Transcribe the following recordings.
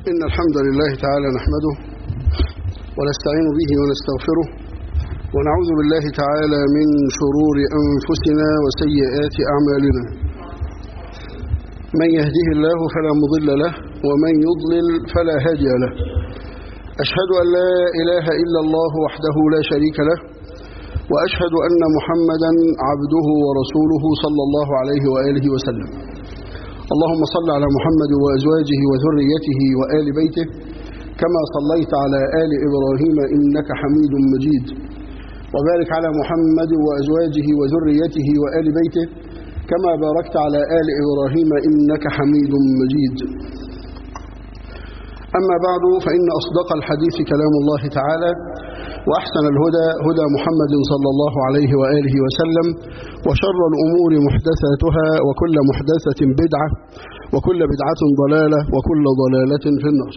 إن الحمد لله تعالى نحمده ونستعين به ونستغفره ونعوذ بالله تعالى من شرور أنفسنا وسيئات أعمالنا من يهده الله فلا مضل له ومن يضلل فلا هادي له أشهد أن لا إله إلا الله وحده لا شريك له وأشهد أن محمدا عبده ورسوله صلى الله عليه وآله وسلم اللهم صل على محمد وأزواجه وذريته وآل بيته كما صليت على آل إبراهيم إنك حميد مجيد وبارك على محمد وأزواجه وذريته وآل بيته كما باركت على آل إبراهيم إنك حميد مجيد أما بعد فإن أصدق الحديث كلام الله تعالى وأحسن الهدى هدى محمد صلى الله عليه وآله وسلم وشر الأمور محدثاتها وكل محدثة بدعة وكل بدعة ضلالة وكل ضلالة في النار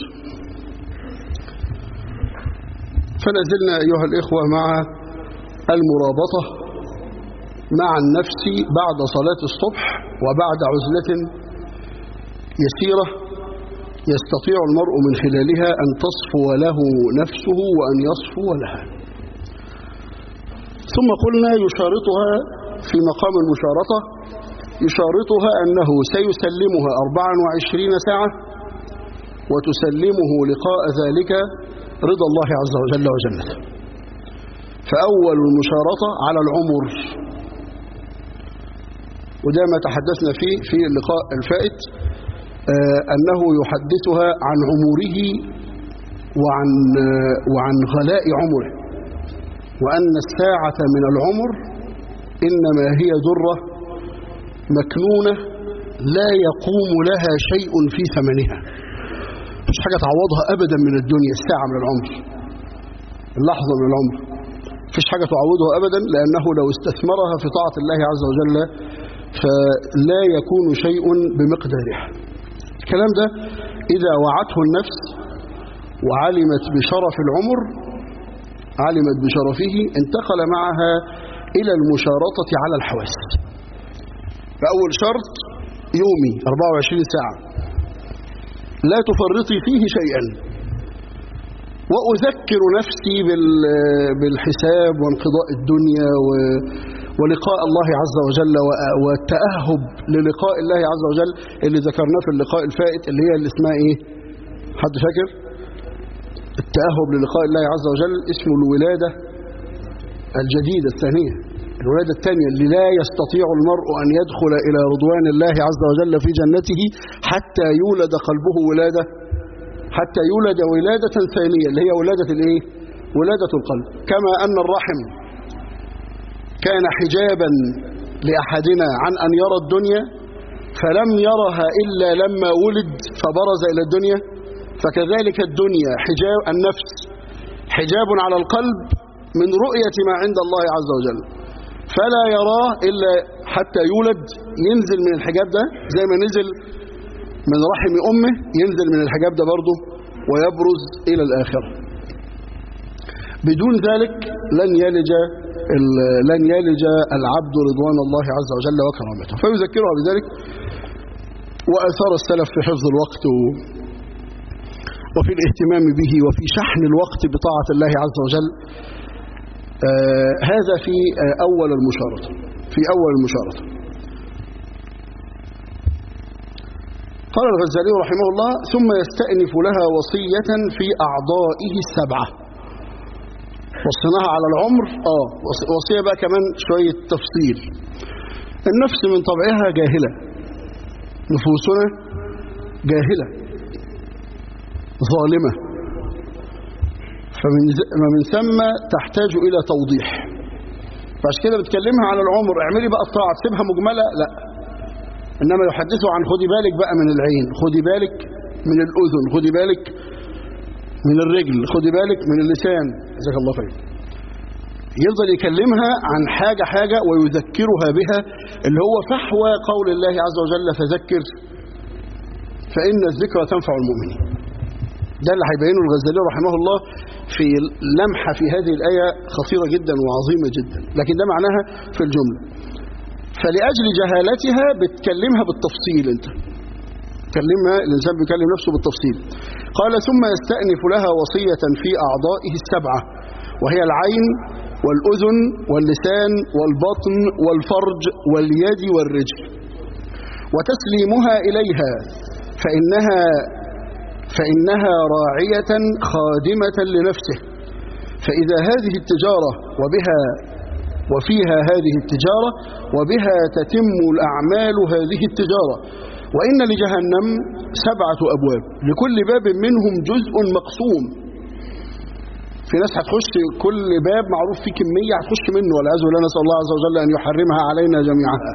فنزلنا أيها الإخوة مع المرابطة مع النفس بعد صلاة الصبح وبعد عزلة يسيرة يستطيع المرء من خلالها أن تصفو له نفسه وأن يصفو لها ثم قلنا يشارطها في مقام المشارطة يشارطها أنه سيسلمها 24 ساعة وتسلمه لقاء ذلك رضا الله عز وجل وجنته فأول المشارطة على العمر وده ما تحدثنا فيه في اللقاء الفائت أنه يحدثها عن عمره وعن, وعن غلاء عمره وأن الساعة من العمر إنما هي ذرة مكنونة لا يقوم لها شيء في ثمنها مش حاجة تعوضها أبدا من الدنيا الساعة من العمر اللحظة من العمر مفيش حاجة تعوضها أبدا لأنه لو استثمرها في طاعة الله عز وجل فلا يكون شيء بمقدارها الكلام ده إذا وعته النفس وعلمت بشرف العمر علمت بشرفه انتقل معها إلى المشارطة على الحواس فأول شرط يومي 24 ساعة لا تفرطي فيه شيئا وأذكر نفسي بالحساب وانقضاء الدنيا ولقاء الله عز وجل والتأهب للقاء الله عز وجل اللي ذكرناه في اللقاء الفائت اللي هي اللي اسمها ايه حد فاكر التأهب للقاء الله عز وجل اسمه الولادة الجديدة الثانية الولادة الثانية اللي لا يستطيع المرء أن يدخل إلى رضوان الله عز وجل في جنته حتى يولد قلبه ولادة حتى يولد ولادة ثانية اللي هي ولادة الايه ولادة القلب كما أن الرحم كان حجابا لأحدنا عن أن يرى الدنيا فلم يرها إلا لما ولد فبرز إلى الدنيا فكذلك الدنيا حجاب النفس حجاب على القلب من رؤية ما عند الله عز وجل فلا يراه إلا حتى يولد ينزل من الحجاب ده زي ما نزل من رحم أمه ينزل من الحجاب ده برضه ويبرز إلى الآخرة بدون ذلك لن يلج لن يلج العبد رضوان الله عز وجل وكرامته فيذكرها بذلك وأثار السلف في حفظ الوقت وفي الاهتمام به وفي شحن الوقت بطاعة الله عز وجل آه هذا في آه أول المشارطة في أول المشارطة قال الغزالي رحمه الله ثم يستأنف لها وصية في أعضائه السبعة وصيناها على العمر اه وصية بقى كمان شوية تفصيل النفس من طبعها جاهلة نفوسنا جاهلة ظالمة فمن من ثم تحتاج إلى توضيح فعشان كده بتكلمها على العمر اعملي بقى الطاعة تسيبها مجملة لا إنما يحدثوا عن خدي بالك بقى من العين خدي بالك من الأذن خدي بالك من الرجل خدي بالك من اللسان جزاك الله خير يفضل يكلمها عن حاجة حاجة ويذكرها بها اللي هو فحوى قول الله عز وجل فذكر فإن الذكرى تنفع المؤمنين ده اللي هيبينه الغزالي رحمه الله في لمحة في هذه الآية خطيرة جدا وعظيمة جدا لكن ده معناها في الجملة فلأجل جهالتها بتكلمها بالتفصيل انت كلمها الإنسان بيكلم نفسه بالتفصيل قال ثم يستأنف لها وصية في أعضائه السبعة وهي العين والأذن واللسان والبطن والفرج واليد والرجل وتسليمها إليها فإنها فإنها راعية خادمة لنفسه فإذا هذه التجارة وبها وفيها هذه التجارة وبها تتم الأعمال هذه التجارة وإن لجهنم سبعة أبواب لكل باب منهم جزء مقسوم في ناس هتخش كل باب معروف فيه كمية هتخش منه والعياذ بالله نسأل الله عز وجل أن يحرمها علينا جميعها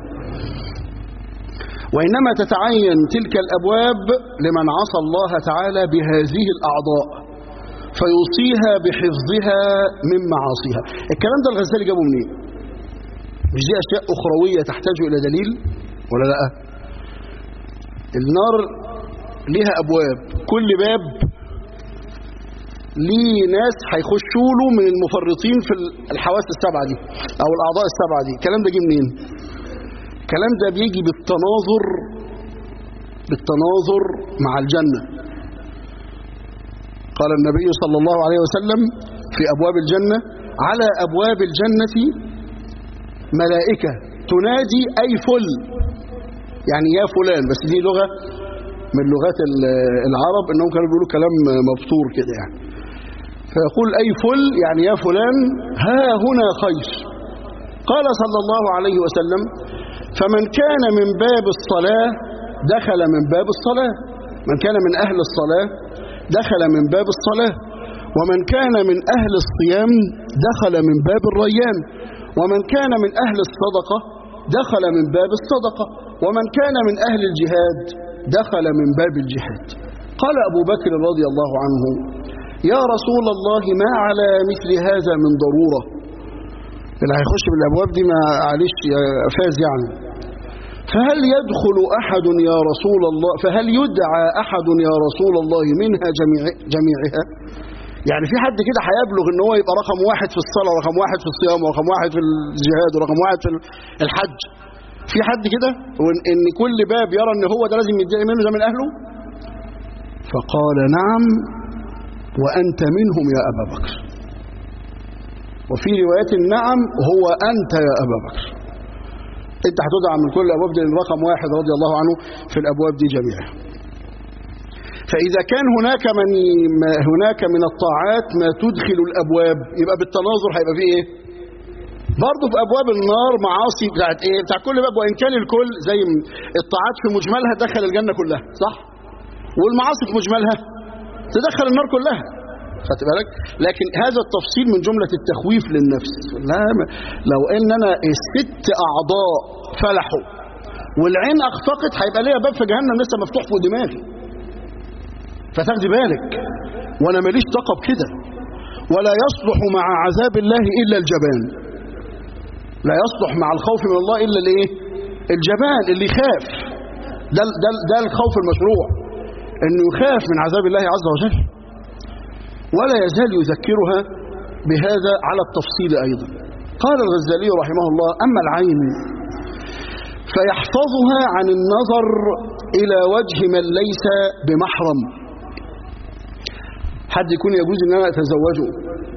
وإنما تتعين تلك الأبواب لمن عصى الله تعالى بهذه الأعضاء فيوصيها بحفظها من معاصيها الكلام ده الغزالي جابه منين مش دي أشياء أخروية تحتاج إلى دليل ولا لا النار ليها أبواب كل باب ليه ناس هيخشوا له من المفرطين في الحواس السبعة دي أو الأعضاء السبعة دي الكلام ده جه منين الكلام ده بيجي بالتناظر بالتناظر مع الجنة قال النبي صلى الله عليه وسلم في أبواب الجنة على أبواب الجنة ملائكة تنادي أي فل يعني يا فلان بس دي لغة من لغات العرب انهم كانوا بيقولوا كلام مبتور كده يعني فيقول أي فل يعني يا فلان ها هنا خير قال صلى الله عليه وسلم فمن كان من باب الصلاة دخل من باب الصلاة من كان من أهل الصلاة دخل من باب الصلاة ومن كان من أهل الصيام دخل من باب الريان ومن كان من أهل الصدقة دخل من باب الصدقة ومن كان من أهل الجهاد دخل من باب الجهاد قال أبو بكر رضي الله عنه يا رسول الله ما على مثل هذا من ضرورة اللي هيخش بالأبواب دي ما عليش فاز يعني فهل يدخل أحد يا رسول الله فهل يدعى أحد يا رسول الله منها جميع جميعها يعني في حد كده هيبلغ ان هو يبقى رقم واحد في الصلاة ورقم واحد في الصيام ورقم واحد في الجهاد ورقم واحد في الحج في حد كده وان كل باب يرى ان هو ده لازم يدعي منه ده من اهله فقال نعم وانت منهم يا ابا بكر وفي رواية نعم هو انت يا ابا بكر انت هتدعى من كل الابواب دي رقم واحد رضي الله عنه في الابواب دي جميعها فإذا كان هناك من هناك من الطاعات ما تدخل الأبواب يبقى بالتناظر هيبقى فيه إيه؟ برضه في أبواب النار معاصي بتاعت إيه؟ بتاع كل باب وإن كان الكل زي الطاعات في مجملها دخل الجنة كلها صح؟ والمعاصي في مجملها تدخل النار كلها خدت بالك؟ لكن هذا التفصيل من جملة التخويف للنفس لا لو إن أنا الست أعضاء فلحوا والعين أخفقت هيبقى ليا باب في جهنم لسه مفتوح فوق دماغي فتاخدي بالك وانا ماليش طاقه بكده ولا يصلح مع عذاب الله الا الجبان لا يصلح مع الخوف من الله الا الايه الجبان اللي يخاف ده ده ده الخوف المشروع انه يخاف من عذاب الله عز وجل ولا يزال يذكرها بهذا على التفصيل ايضا قال الغزالي رحمه الله اما العين فيحفظها عن النظر الى وجه من ليس بمحرم حد يكون يجوز ان انا اتزوجه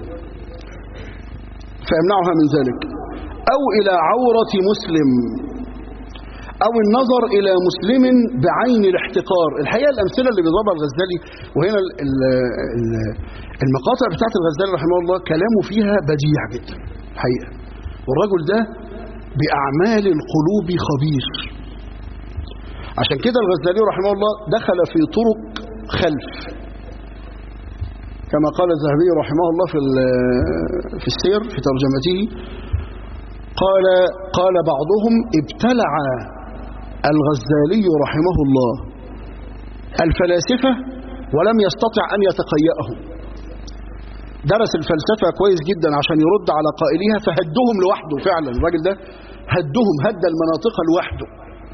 فيمنعها من ذلك او الى عورة مسلم او النظر الى مسلم بعين الاحتقار الحقيقة الامثلة اللي بيضربها الغزالي وهنا ال ال ال المقاطع بتاعت الغزالي رحمه الله كلامه فيها بديع جدا الحقيقة والرجل ده باعمال القلوب خبير عشان كده الغزالي رحمه الله دخل في طرق خلف كما قال الذهبي رحمه الله في في السير في ترجمته قال قال بعضهم ابتلع الغزالي رحمه الله الفلاسفة ولم يستطع أن يتقيأهم درس الفلسفة كويس جدا عشان يرد على قائليها فهدهم لوحده فعلا الراجل ده هدهم هد المناطق لوحده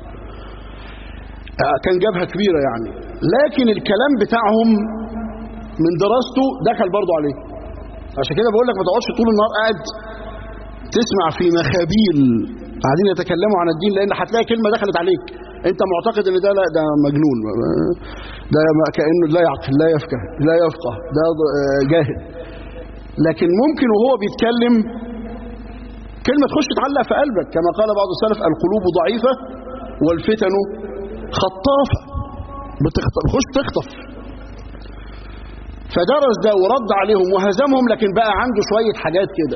كان جبهة كبيرة يعني لكن الكلام بتاعهم من دراسته دخل برضه عليه عشان كده بقول لك ما تقعدش طول النهار قاعد تسمع في مخابيل قاعدين يتكلموا عن الدين لان هتلاقي كلمه دخلت عليك انت معتقد ان ده لا ده مجنون ده كانه لا يعقل لا يفقه لا يفقه ده جاهل لكن ممكن وهو بيتكلم كلمه تخش تعلق في قلبك كما قال بعض السلف القلوب ضعيفه والفتن خطافه بتخش تخطف فدرس ده ورد عليهم وهزمهم لكن بقى عنده شويه حاجات كده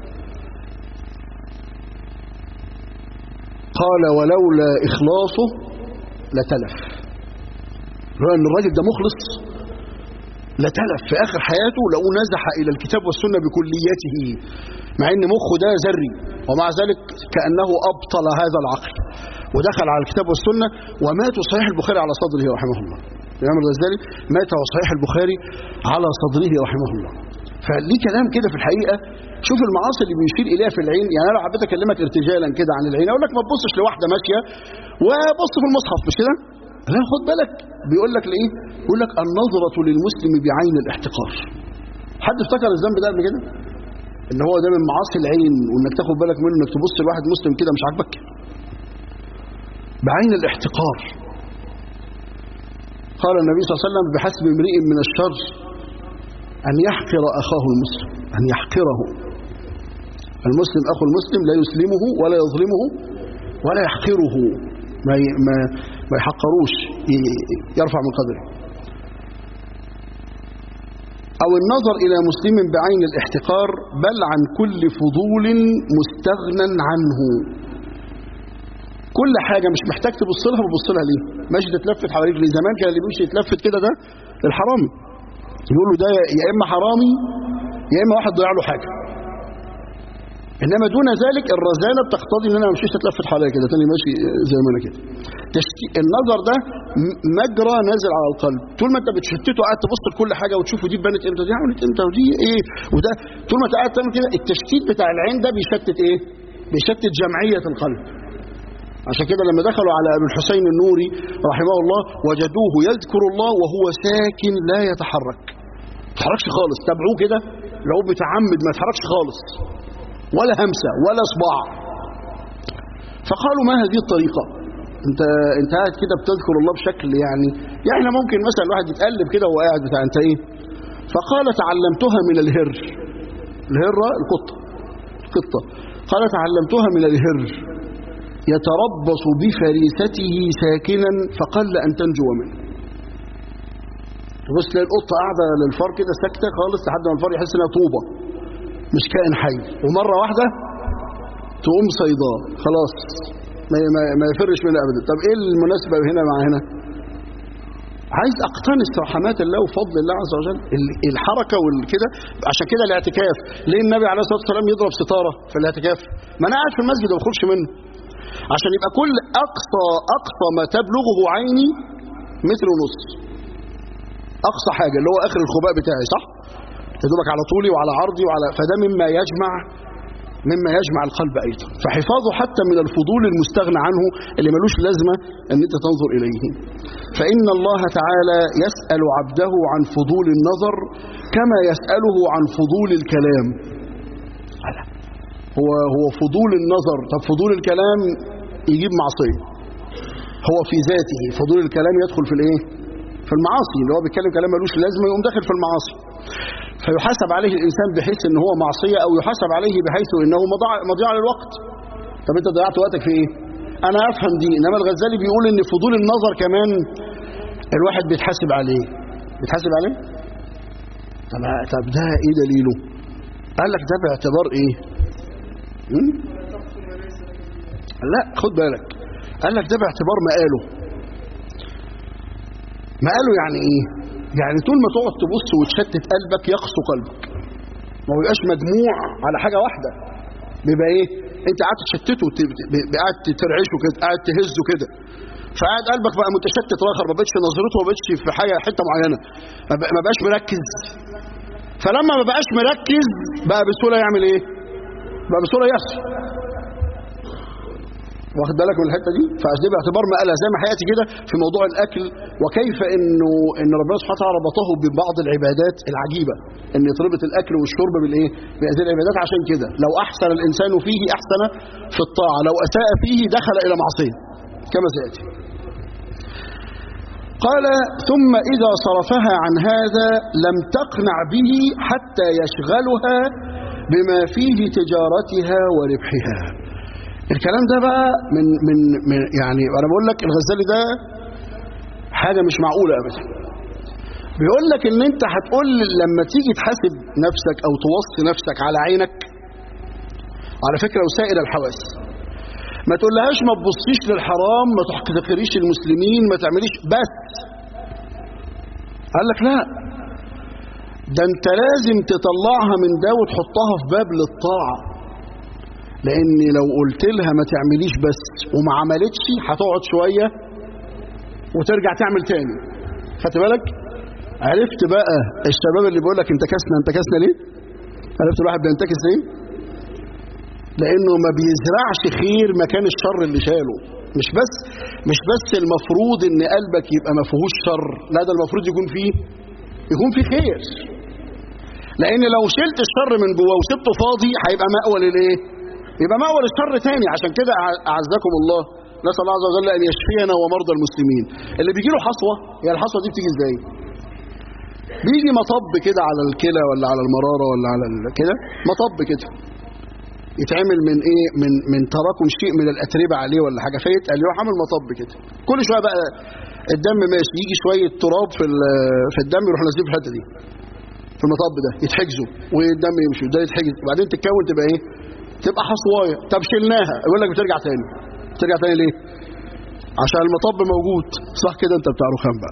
قال ولولا إخلاصه لتلف لو أن الراجل ده مخلص لتلف في آخر حياته لو نزح إلى الكتاب والسنة بكليته مع أن مخه ده ذري ومع ذلك كأنه أبطل هذا العقل ودخل على الكتاب والسنة ومات صحيح البخاري على صدره رحمه الله الإمام الغزالي مات صحيح البخاري على صدره رحمه الله فليه كلام كده في الحقيقة شوف المعاصي اللي بيشير اليها في العين يعني انا لو حبيت اكلمك ارتجالا كده عن العين اقول لك ما تبصش لواحده ماشيه وبص في المصحف مش كده لا خد بالك بيقول لك لايه بيقول لك النظره للمسلم بعين الاحتقار حد افتكر الذنب ده قبل كده ان هو ده من معاصي العين وانك تاخد بالك منه انك تبص لواحد مسلم كده مش عاجبك بعين الاحتقار قال النبي صلى الله عليه وسلم بحسب امرئ من الشر أن يحقر أخاه المسلم أن يحقره المسلم أخو المسلم لا يسلمه ولا يظلمه ولا يحقره ما ما ما يحقروش يرفع من قدره أو النظر إلى مسلم بعين الاحتقار بل عن كل فضول مستغنى عنه كل حاجة مش محتاج تبص لها بتبص لها ليه ماشي تتلفت حواليك ليه زمان كان اللي بيمشي يتلفت كده ده الحرامي يقول له ده يا إما حرامي يا إما واحد ضيع له حاجة إنما دون ذلك الرزانة بتقتضي إن أنا ما امشيش اتلفت حواليا كده تاني ماشي زي ما أنا كده تشتي... النظر ده مجرى نازل على القلب طول ما أنت بتشتته قاعد تبص لكل حاجة وتشوفه دي بنت إمتى دي عملت إمتى ودي إيه وده طول ما أنت قاعد تعمل كده التشتيت بتاع العين ده بيشتت إيه؟ بيشتت جمعية القلب عشان كده لما دخلوا على ابي الحسين النوري رحمه الله وجدوه يذكر الله وهو ساكن لا يتحرك ما يتحركش خالص تابعوه كده لو متعمد ما يتحركش خالص ولا همسة ولا صباع فقالوا ما هذه الطريقة انت انت قاعد كده بتذكر الله بشكل يعني يعني ممكن مثلا الواحد يتقلب كده وهو قاعد بتاع انت ايه فقال تعلمتها من الهر الهرة القطة القطة قال تعلمتها من الهر يتربص بفريسته ساكنا فقل أن تنجو منه تبص تلاقي القطة قاعدة للفار كده ساكتة خالص لحد ما الفار يحس انها طوبة مش كائن حي ومرة واحدة تقوم صيداه خلاص ما, ما, ما يفرش منها أبدا طب إيه المناسبة هنا مع هنا عايز أقتنص رحمات الله وفضل الله عز وجل الحركة والكده عشان كده الاعتكاف ليه النبي عليه الصلاة والسلام يضرب ستارة في الاعتكاف ما أنا قاعد في المسجد وما بخرجش منه عشان يبقى كل أقصى أقصى ما تبلغه عيني متر ونص أقصى حاجة اللي هو آخر الخباء بتاعي صح يدوبك على طولي وعلى عرضي وعلى فده مما يجمع مما يجمع القلب أيضا فحفاظه حتى من الفضول المستغنى عنه اللي ملوش لازمة أن أنت تنظر إليه فإن الله تعالى يسأل عبده عن فضول النظر كما يسأله عن فضول الكلام هو هو فضول النظر طب فضول الكلام يجيب معصية هو في ذاته فضول الكلام يدخل في الايه في المعاصي اللي هو بيتكلم كلام ملوش لازمه يقوم داخل في المعاصي فيحاسب عليه الانسان بحيث ان هو معصيه او يحاسب عليه بحيث انه مضيع مضيع للوقت طب انت ضيعت وقتك في ايه انا افهم دي انما الغزالي بيقول ان فضول النظر كمان الواحد بيتحاسب عليه بيتحاسب عليه طب طب ده ايه دليله قال لك ده باعتبار ايه لا خد بالك قال لك ده باعتبار مقاله مقاله يعني ايه يعني طول ما تقعد تبص وتشتت قلبك يقسو قلبك ما بيبقاش مجموع على حاجة واحدة بيبقى ايه انت قاعد تشتته قاعد ترعشه كده قاعد تهزه كده فقاعد قلبك بقى متشتت اخر ما بقتش نظرته ما بقتش في حاجه حته معينه ما بقاش مركز فلما ما بقاش مركز بقى بسهوله يعمل ايه بقى بسهوله يخسر واخد بالك من الحته دي فدي باعتبار مقاله زي ما حياتي كده في موضوع الاكل وكيف انه ان ربنا سبحانه وتعالى ربطه ببعض العبادات العجيبه ان يتربط الاكل والشرب بالايه بهذه العبادات عشان كده لو احسن الانسان فيه احسن في الطاعه لو اساء فيه دخل الى معصيه كما سيأتي قال ثم إذا صرفها عن هذا لم تقنع به حتى يشغلها بما فيه تجارتها وربحها الكلام ده بقى من من, من يعني انا بقول لك الغزالي ده حاجه مش معقوله ابدا بيقول لك ان انت هتقول لما تيجي تحاسب نفسك او توصي نفسك على عينك على فكره وسائر الحواس ما تقولهاش ما تبصيش للحرام ما تحتقريش المسلمين ما تعمليش بس قال لك لا ده انت لازم تطلعها من ده وتحطها في باب للطاعه لان لو قلت لها ما تعمليش بس وما عملتش هتقعد شويه وترجع تعمل تاني خدت بالك عرفت بقى الشباب اللي بيقول لك انتكسنا انتكسنا ليه عرفت الواحد بينتكس ليه لانه ما بيزرعش خير مكان الشر اللي شاله مش بس مش بس المفروض ان قلبك يبقى ما فيهوش شر لا ده المفروض يكون فيه يكون فيه خير لان لو شلت الشر من جواه وسبته فاضي هيبقى مأوى للايه يبقى مأوى للشر تاني عشان كده اعزكم الله نسال الله عز وجل ان يشفينا ومرضى المسلمين اللي بيجي له حصوه هي الحصوه دي بتيجي ازاي بيجي مطب كده على الكلى ولا على المراره ولا على كده مطب كده يتعمل من ايه من من تراكم شيء من الاتربه عليه ولا حاجه فيتقل يروح عامل مطب كده كل شويه بقى الدم ماشي يجي شويه تراب في في الدم يروح نازلين في الحته دي في المطب ده يتحجزوا والدم يمشي وده يتحجز وبعدين تتكون تبقى ايه تبقى حصوايه طب شلناها يقول لك بترجع تاني بترجع تاني ليه عشان المطب موجود صح كده انت بتاع رخام بقى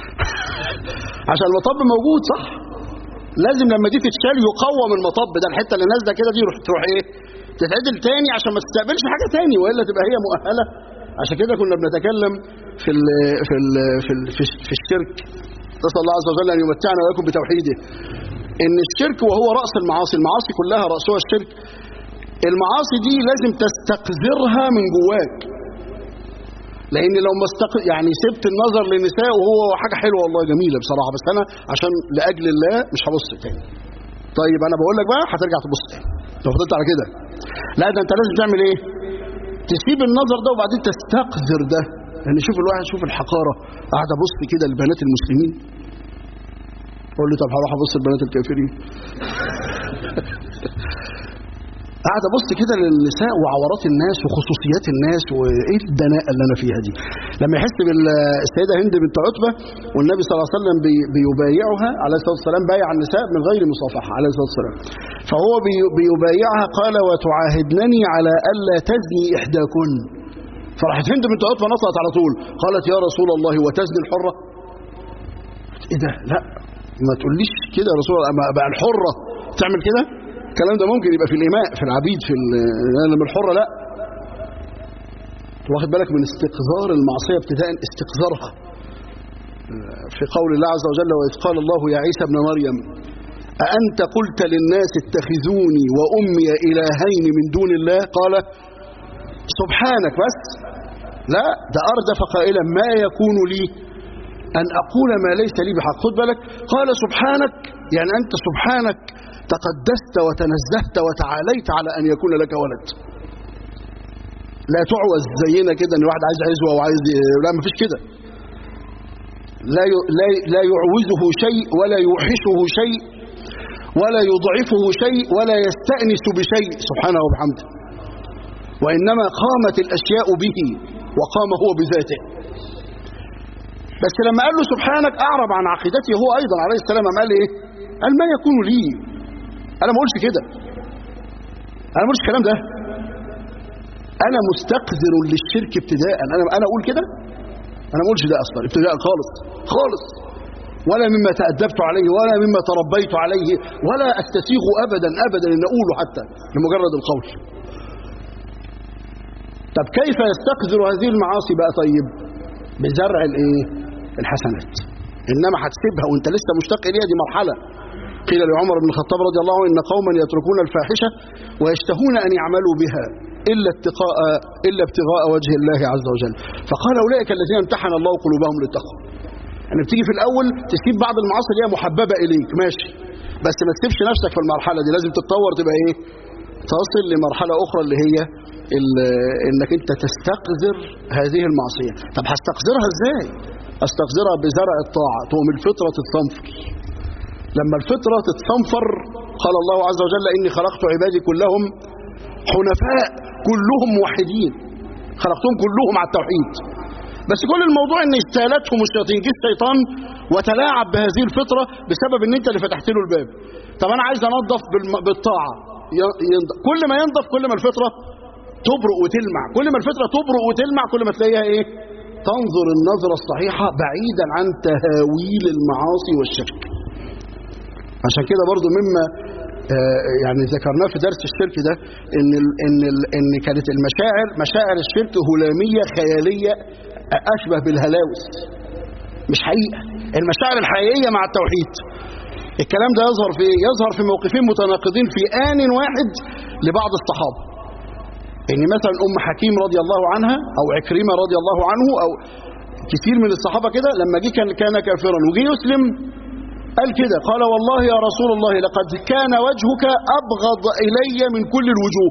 عشان المطب موجود صح لازم لما دي تتشال يقوم المطب ده الحته اللي نازله كده دي تروح تروح ايه تتعدل تاني عشان ما تستقبلش حاجه تاني والا تبقى هي مؤهله عشان كده كنا بنتكلم في ال في ال في ال في, في الشرك نسال الله عز وجل ان يمتعنا واياكم بتوحيده ان الشرك وهو راس المعاصي المعاصي كلها راسها الشرك المعاصي دي لازم تستقذرها من جواك لان لو ما استق... يعني سبت النظر للنساء وهو حاجه حلوه والله جميله بصراحه بس انا عشان لاجل الله مش هبص تاني طيب انا بقول لك بقى هترجع تبص تاني لو فضلت على كده لا ده انت لازم تعمل ايه تسيب النظر ده وبعدين تستقذر ده لان شوف الواحد شوف الحقاره قاعد ابص كده لبنات المسلمين قول لي طب هروح ابص لبنات الكافرين قاعد ابص كده للنساء وعورات الناس وخصوصيات الناس وايه الدناءه اللي انا فيها دي لما يحس بالسيده هند بنت عتبه والنبي صلى الله عليه وسلم بي بيبايعها عليه الصلاه والسلام بايع النساء من غير مصافحه عليه الصلاه والسلام فهو بي بيبايعها قال وتعاهدنني على الا تزني احداكن فراحت هند بنت عتبه نطقت على طول قالت يا رسول الله وتزني الحره ايه ده لا ما تقوليش كده يا رسول الله بقى الحره تعمل كده الكلام ده ممكن يبقى في الإماء في العبيد في لما الحرة لا واخد بالك من استقذار المعصية ابتداء استقذارها في قول الله عز وجل وإذ قال الله يا عيسى ابن مريم أأنت قلت للناس اتخذوني وأمي إلهين من دون الله قال سبحانك بس لا ده أردف قائلا ما يكون لي أن أقول ما ليس لي بحق خد بالك قال سبحانك يعني أنت سبحانك تقدست وتنزهت وتعاليت على أن يكون لك ولد لا تعوز زينا كده ان واحد عايز عزوه وعايز لا مفيش كده لا لا لا يعوزه شيء ولا يوحشه شيء ولا يضعفه شيء ولا يستأنس بشيء سبحانه وبحمده وإنما قامت الأشياء به وقام هو بذاته بس لما قال له سبحانك أعرب عن عقيدته هو أيضا عليه السلام قال إيه قال ما يكون لي انا ما اقولش كده انا ما اقولش الكلام ده انا مستقذر للشرك ابتداء انا انا اقول كده انا ما اقولش ده اصلا ابتداء خالص خالص ولا مما تأدبت عليه ولا مما تربيت عليه ولا استسيغ ابدا ابدا ان اقوله حتى لمجرد القول طب كيف يستقذر هذه المعاصي بقى طيب بزرع الايه الحسنات انما هتسيبها وانت لسه مشتاق اليها دي مرحله قيل لعمر بن الخطاب رضي الله عنه إن قوما يتركون الفاحشة ويشتهون أن يعملوا بها إلا اتقاء إلا ابتغاء وجه الله عز وجل فقال أولئك الذين امتحن الله قلوبهم للتقوى يعني بتيجي في الأول تسيب بعض المعاصي اللي هي محببة إليك ماشي بس ما تسيبش نفسك في المرحلة دي لازم تتطور تبقى إيه تصل لمرحلة أخرى اللي هي انك انت تستقذر هذه المعصية طب هستقذرها ازاي استقذرها بزرع الطاعة تقوم الفطرة تتصنفر لما الفطرة تتصنفر قال الله عز وجل إني خلقت عبادي كلهم حنفاء كلهم موحدين خلقتهم كلهم على التوحيد بس كل الموضوع ان استالتهم الشياطين جه الشيطان وتلاعب بهذه الفطره بسبب ان انت اللي فتحت له الباب طب انا عايز انظف بالطاعه ينضف. كل ما ينضف كل ما الفطره تبرق وتلمع كل ما الفطره تبرق وتلمع كل ما تلاقيها ايه تنظر النظره الصحيحه بعيدا عن تهاويل المعاصي والشرك عشان كده برضو مما يعني ذكرناه في درس الشرك ده ان ال ان ال ان كانت المشاعر مشاعر الشرك هلاميه خياليه اشبه بالهلاوس مش حقيقه المشاعر الحقيقيه مع التوحيد الكلام ده يظهر في يظهر في موقفين متناقضين في آن واحد لبعض الصحابه ان مثلا ام حكيم رضي الله عنها او عكرمه رضي الله عنه او كثير من الصحابه كده لما جه كان كان كافرا وجي يسلم قال كده قال والله يا رسول الله لقد كان وجهك أبغض إلي من كل الوجوه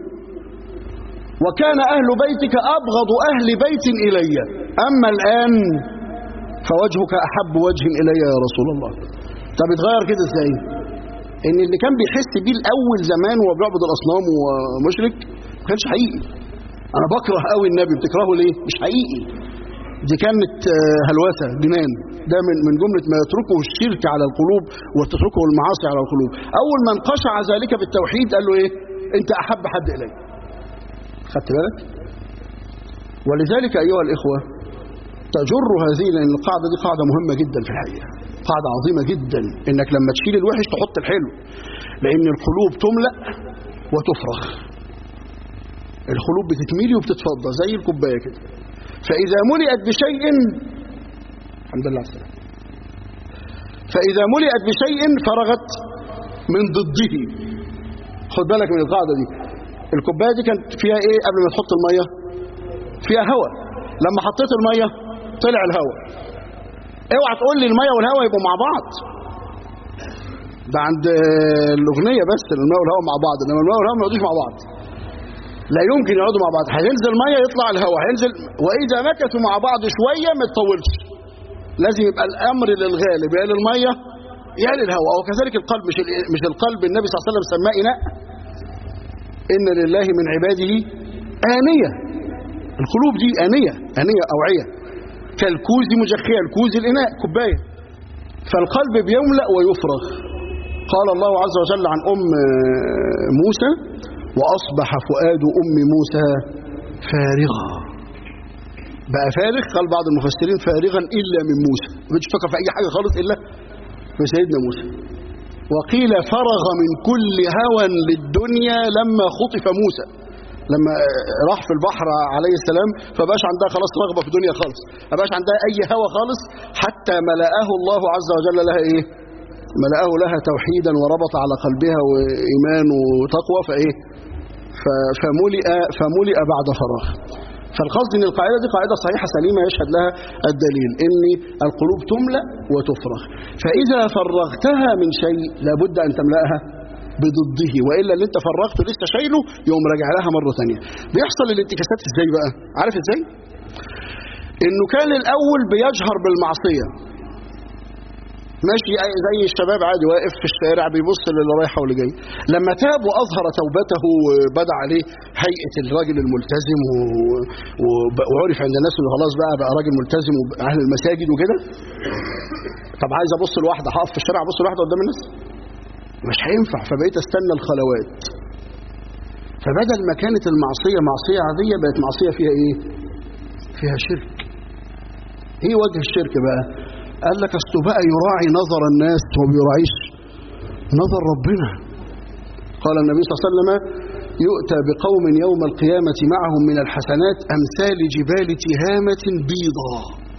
وكان أهل بيتك أبغض أهل بيت إلي أما الآن فوجهك أحب وجه إلي يا رسول الله طب اتغير كده ازاي ان اللي كان بيحس بيه الاول زمان وهو بيعبد الاصنام ومشرك ما كانش حقيقي انا بكره قوي النبي بتكرهه ليه مش حقيقي دي كانت هلوسة جنان ده من من جملة ما يتركه الشرك على القلوب وتتركه المعاصي على القلوب أول من قشع ذلك بالتوحيد قال له إيه أنت أحب حد إلي خدت بالك ولذلك أيها الإخوة تجر هذه لأن القاعدة دي قاعدة مهمة جدا في الحقيقة قاعدة عظيمة جدا إنك لما تشيل الوحش تحط الحلو لأن القلوب تملأ وتفرغ القلوب بتتميلي وبتتفضى زي الكوباية كده فإذا ملئت بشيء الحمد لله على السلامة فإذا ملئت بشيء فرغت من ضده خد بالك من القاعدة دي الكوباية دي كانت فيها ايه قبل ما تحط المية فيها هواء لما حطيت المية طلع الهواء اوعى تقول لي المية والهواء يبقوا مع بعض ده عند الأغنية بس الماء والهواء مع بعض انما الماء والهواء ما يقعدوش مع بعض لا يمكن يقعدوا مع بعض هينزل ميه يطلع الهواء هينزل واذا مكثوا مع بعض شويه ما تطولش لازم يبقى الامر للغالب يا للميه يا للهواء وكذلك القلب مش مش القلب النبي صلى الله عليه وسلم سماه اناء ان لله من عباده انيه القلوب دي انيه انيه اوعيه كالكوز مجخيه الكوز الاناء كوبايه فالقلب بيملا ويفرغ قال الله عز وجل عن ام موسى وأصبح فؤاد أم موسى فارغا بقى فارغ قال بعض المفسرين فارغا إلا من موسى مش فكر في أي حاجة خالص إلا في سيدنا موسى وقيل فرغ من كل هوى للدنيا لما خطف موسى لما راح في البحر عليه السلام فبقاش عندها خلاص رغبة في الدنيا خالص ما بقاش عندها أي هوى خالص حتى ملأه الله عز وجل لها إيه ملأه لها توحيدا وربط على قلبها وإيمان وتقوى فإيه فملئ فملئ بعد فراغ فالقصد ان القاعده دي قاعده صحيحه سليمه يشهد لها الدليل ان القلوب تملا وتفرغ فاذا فرغتها من شيء لابد ان تملاها بضده والا اللي انت فرغته لسه شايله يقوم راجع لها مره ثانيه بيحصل الانتكاسات ازاي بقى عارف ازاي انه كان الاول بيجهر بالمعصيه ماشي زي الشباب عادي واقف في الشارع بيبص للي رايحه واللي جاي لما تاب واظهر توبته وبدا عليه هيئه الراجل الملتزم و... و... وعرف عند الناس انه خلاص بقى بقى راجل ملتزم واهل المساجد وكده طب عايز ابص لواحده هقف في الشارع ابص لواحده قدام الناس مش هينفع فبقيت استنى الخلوات فبدل ما كانت المعصيه معصيه عاديه بقت معصيه فيها ايه فيها شرك ايه وجه الشرك بقى قال لك اصله بقى يراعي نظر الناس وما بيراعيش نظر ربنا قال النبي صلى الله عليه وسلم يؤتى بقوم يوم القيامة معهم من الحسنات أمثال جبال تهامة بيضاء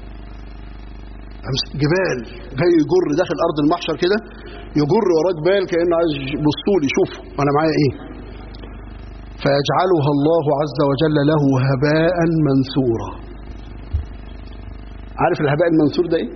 جبال جاي يجر داخل أرض المحشر كده يجر وراه جبال كأنه عايز يبصوا لي شوفوا أنا معايا إيه فيجعلها الله عز وجل له هباء منثورا عارف الهباء المنثور ده ايه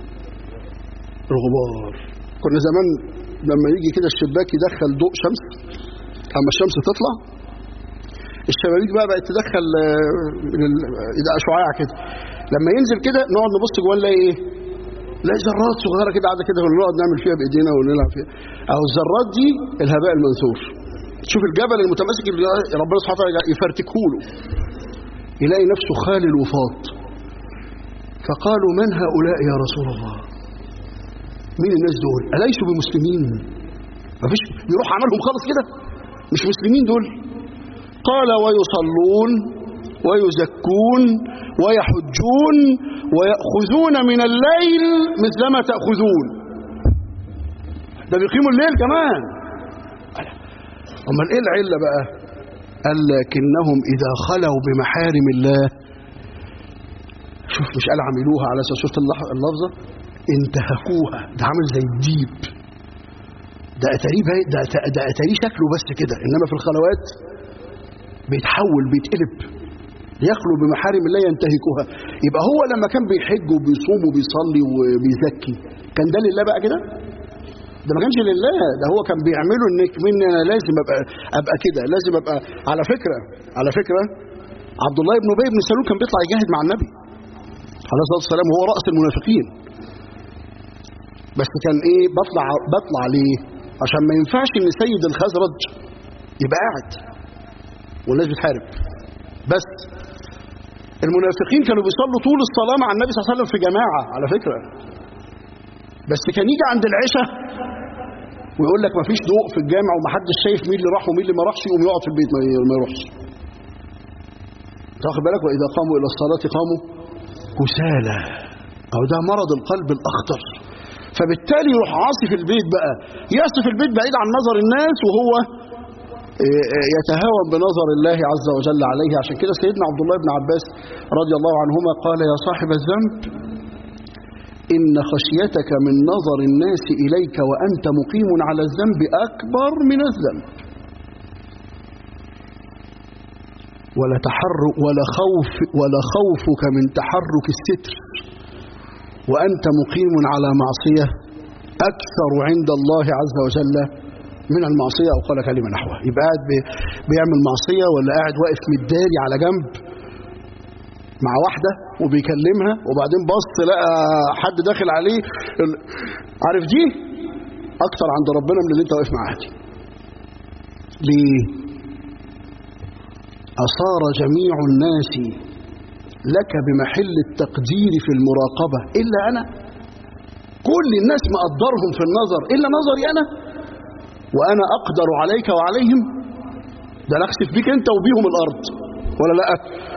الغبار كنا زمان لما يجي كده الشباك يدخل ضوء شمس اما الشمس تطلع الشبابيك بقى بقت تدخل آه، من ال- ده شعاع كده لما ينزل كده نقعد نبص جوه نلاقي ايه نلاقي ذرات صغيره كده قاعده كده ونقعد نعمل فيها بايدينا ونلعب فيها اهو الذرات دي الهباء المنثور شوف الجبل المتماسك اللي ربنا سبحانه وتعالى يفرتكه له يلاقي نفسه خالي الوفاض فقالوا من هؤلاء يا رسول الله مين الناس دول أليسوا بمسلمين مفيش يروح عملهم خالص كده مش مسلمين دول قال ويصلون ويزكون ويحجون ويأخذون من الليل مثلما تأخذون ده بيقيموا الليل كمان امال ايه العله بقى قال لكنهم اذا خلوا بمحارم الله شوف مش قال عملوها على اساس شفت اللح- اللفظه انتهكوها ده عامل زي الديب ده اتاريه بقى- ده أت- ده اتاريه شكله بس كده انما في الخلوات بيتحول بيتقلب يخلو بمحارم الله ينتهكها يبقى هو لما كان بيحج وبيصوم وبيصلي وبيزكي كان ده لله بقى كده ده ما كانش لله ده هو كان بيعمله انك مني انا لازم ابقى ابقى كده لازم ابقى على فكره على فكره عبد الله بن ابي بن سلول كان بيطلع يجاهد مع النبي عليه الصلاه والسلام وهو راس المنافقين بس كان ايه بطلع بطلع ليه عشان ما ينفعش ان سيد الخزرج يبقى قاعد والناس بتحارب بس المنافقين كانوا بيصلوا طول الصلاه مع النبي صلى الله عليه وسلم في جماعه على فكره بس كان يجي عند العشاء ويقول لك مفيش ضوء في الجامع ومحدش شايف مين اللي راح ومين اللي ما راحش يقوم يقعد في البيت ما ي- ما يروحش تاخد بالك واذا قاموا الى الصلاه قاموا كسالى او ده مرض القلب الاخطر فبالتالي يروح عاصي في البيت بقى يعصي في البيت بعيد عن نظر الناس وهو إيه، إيه، يتهاون بنظر الله عز وجل عليه عشان كده سيدنا عبد الله بن عباس رضي الله عنهما قال يا صاحب الذنب إن خشيتك من نظر الناس إليك وأنت مقيم على الذنب أكبر من الذنب ولا تحرك ولا خوف ولا خوفك من تحرك الستر وأنت مقيم على معصية أكثر عند الله عز وجل من المعصية أو قال كلمة نحوها يبقى قاعد بي- بيعمل معصية ولا قاعد واقف متداري على جنب مع واحدة وبيكلمها وبعدين بص لقى حد داخل عليه ال- عارف دي أكتر عند ربنا من اللي أنت واقف معاها دي ليه؟ أصار جميع الناس لك بمحل التقدير في المراقبة إلا أنا كل الناس مقدرهم في النظر إلا نظري أنا وأنا أقدر عليك وعليهم ده أنا أخسف بيك أنت وبيهم الأرض ولا لأ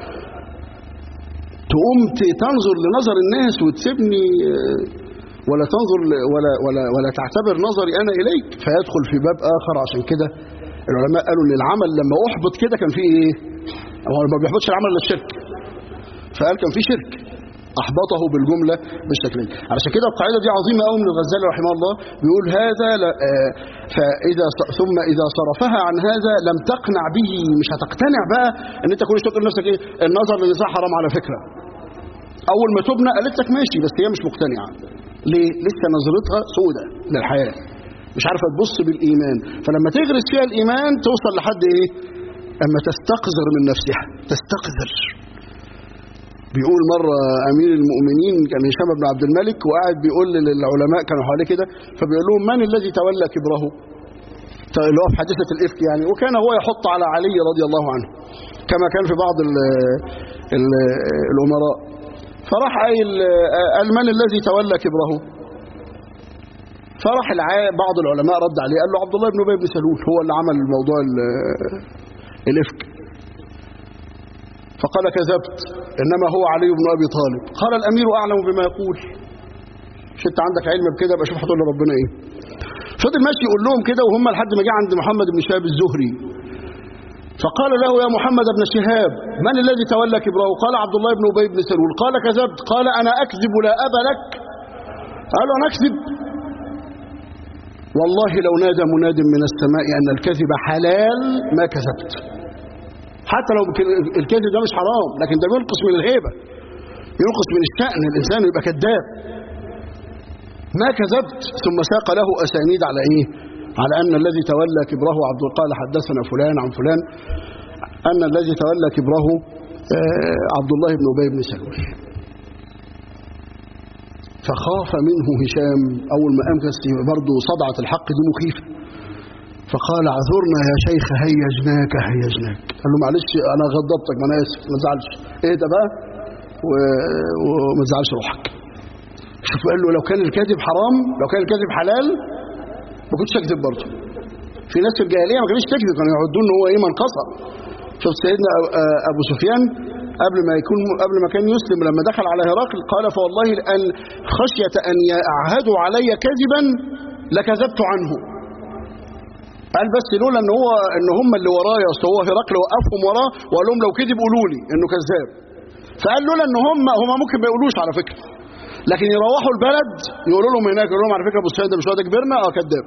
تقوم ت- تنظر لنظر الناس وتسيبني آه، ولا تنظر ل- ولا ولا ولا تعتبر نظري انا اليك فيدخل في باب اخر عشان كده العلماء قالوا ان العمل لما احبط كده كان فيه ايه؟ هو ما بيحبطش العمل الا الشرك فقال كان فيه شرك احبطه بالجمله بالشكل ده علشان كده القاعده دي عظيمه قوي من الغزالي رحمه الله بيقول هذا لا آه، فاذا ص- ثم اذا صرفها عن هذا لم تقنع به مش هتقتنع بقى ان انت كل شويه تقول لنفسك ايه النظر للنساء حرام على فكره اول ما تبنى قالت لك ماشي بس هي مش مقتنعه ليه لسه نظرتها سودة للحياه مش عارفه تبص بالايمان فلما تغرس فيها الايمان توصل لحد ايه اما تستقذر من نفسها تستقذر بيقول مرة أمير المؤمنين كان هشام بن عبد الملك وقاعد بيقول للعلماء كانوا حواليه كده فبيقول لهم من الذي تولى كبره؟ اللي هو في حادثة الإفك يعني وكان هو يحط على علي رضي الله عنه كما كان في بعض ال ال الأمراء فراح قايل قال من الذي تولى كبره؟ فراح الع- بعض العلماء رد عليه قال له عبد الله بن ابي بن سلول هو اللي عمل الموضوع ال- الافك فقال كذبت انما هو علي بن ابي طالب قال الامير اعلم بما يقول مش انت عندك علم بكده يبقى شوف هتقول لربنا ايه فضل ماشي يقول لهم كده وهم لحد ما جه عند محمد بن شهاب الزهري فقال له يا محمد بن شهاب من الذي تولى كبره قال عبد الله بن ابي بن سلول قال كذبت قال انا اكذب لا ابا لك قال له انا اكذب والله لو نادى مناد من السماء ان الكذب حلال ما كذبت حتى لو بك- الكذب ده مش حرام لكن ده بينقص من الهيبه ينقص من الشأن الانسان يبقى كذاب ما كذبت ثم ساق له اسانيد على ايه على ان الذي تولى كبره عبد قال حدثنا فلان عن فلان أن الذي تولى كبره آه، عبد الله بن أبي بن سلول فخاف منه هشام أول ما قام برضه صدعة الحق دي مخيفة فقال اعذرنا يا شيخ هيجناك هيجناك قال له معلش أنا غضبتك ما أنا آسف ما تزعلش اهدى بقى و- وما تزعلش روحك شوف قال له لو كان الكذب حرام لو كان الكذب حلال ما كنتش اكذب برضه في ناس في الجاهليه ما كانوش تكذب كانوا يعدون ان هو ايه من قصر شوف سيدنا أ- أ- ابو سفيان قبل ما يكون قبل ما كان يسلم لما دخل على هرقل قال فوالله ان خشيه ان يعهدوا علي كذبا لكذبت عنه قال بس لولا ان هو ان هم اللي ورايا اصل هو هرقل وقفهم وراه وقال لهم لو كذب قولوا لي انه كذاب فقال لولا ان هم هم ممكن ما يقولوش على فكره لكن يروحوا البلد يقولوا لهم هناك يقولوا لهم على فكره ابو سعيد ده مش هو ده كبرنا اه كذاب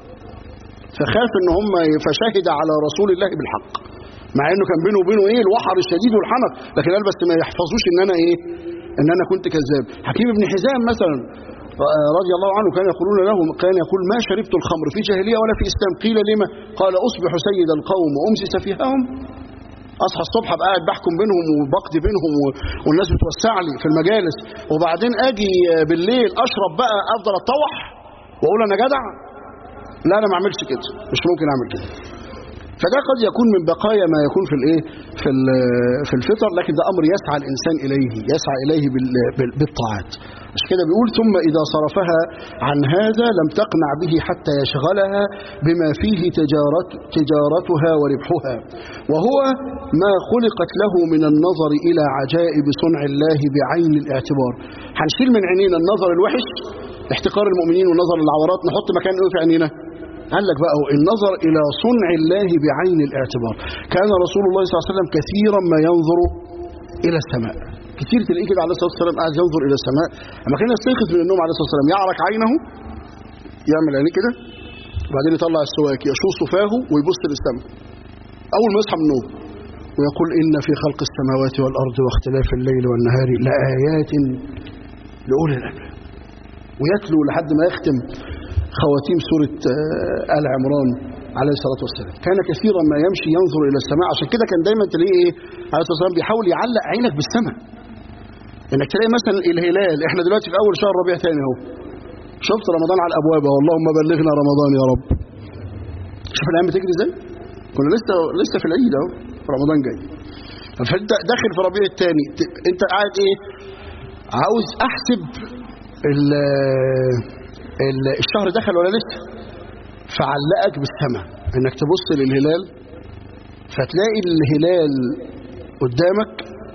فخاف ان هم فشهد على رسول الله بالحق مع انه كان بينه وبينه ايه الوحر الشديد والحنق لكن قال بس ما يحفظوش ان انا ايه ان انا كنت كذاب حكيم بن حزام مثلا آه، رضي الله عنه كان يقولون له كان يقول ما شربت الخمر في جاهليه ولا في اسلام قيل لما قال اصبح سيد القوم وامسي سفيههم اصحى الصبح ابقى قاعد بحكم بينهم وبقضي بينهم و- والناس بتوسع لي في المجالس وبعدين اجي بالليل اشرب بقى افضل اتطوح واقول انا جدع لا انا ما اعملش كده مش ممكن اعمل كده فده قد يكون من بقايا ما يكون في الايه في ال- في الفطر لكن ده امر يسعى الانسان اليه يسعى اليه بال- بال- بالطاعات مش كده بيقول ثم اذا صرفها عن هذا لم تقنع به حتى يشغلها بما فيه تجارت تجارتها وربحها وهو ما خلقت له من النظر الى عجائب صنع الله بعين الاعتبار هنشيل من عينينا النظر الوحش احتقار المؤمنين والنظر للعورات نحط مكان ايه في عينينا قال لك بقى هو النظر إلى صنع الله بعين الاعتبار كان رسول الله صلى الله عليه وسلم كثيرا ما ينظر إلى السماء كتير تلاقيه كده عليه الصلاة والسلام قاعد ينظر إلى السماء لما كان يستيقظ من النوم عليه الصلاة والسلام يعرك عينه يعمل عينيه كده وبعدين يطلع السواك يشوص فاه ويبص للسماء أول ما يصحى من النوم ويقول إن في خلق السماوات والأرض واختلاف الليل والنهار لآيات لأولي الألباب ويتلو لحد ما يختم خواتيم سورة آه، آل عمران عليه الصلاة والسلام كان كثيرا ما يمشي ينظر إلى السماء عشان كده كان دايما تلاقيه إيه عليه الصلاة والسلام بيحاول يعلق عينك بالسماء انك تلاقي مثلا الهلال احنا دلوقتي في اول شهر ربيع ثاني اهو شفت رمضان على الابواب اهو اللهم بلغنا رمضان يا رب شوف الايام بتجري ازاي كنا لسه لسه في العيد اهو رمضان جاي فانت داخل في ربيع الثاني انت قاعد ايه عاوز احسب ال ال الشهر دخل ولا لسه فعلقك بالسماء انك تبص للهلال فتلاقي الهلال قدامك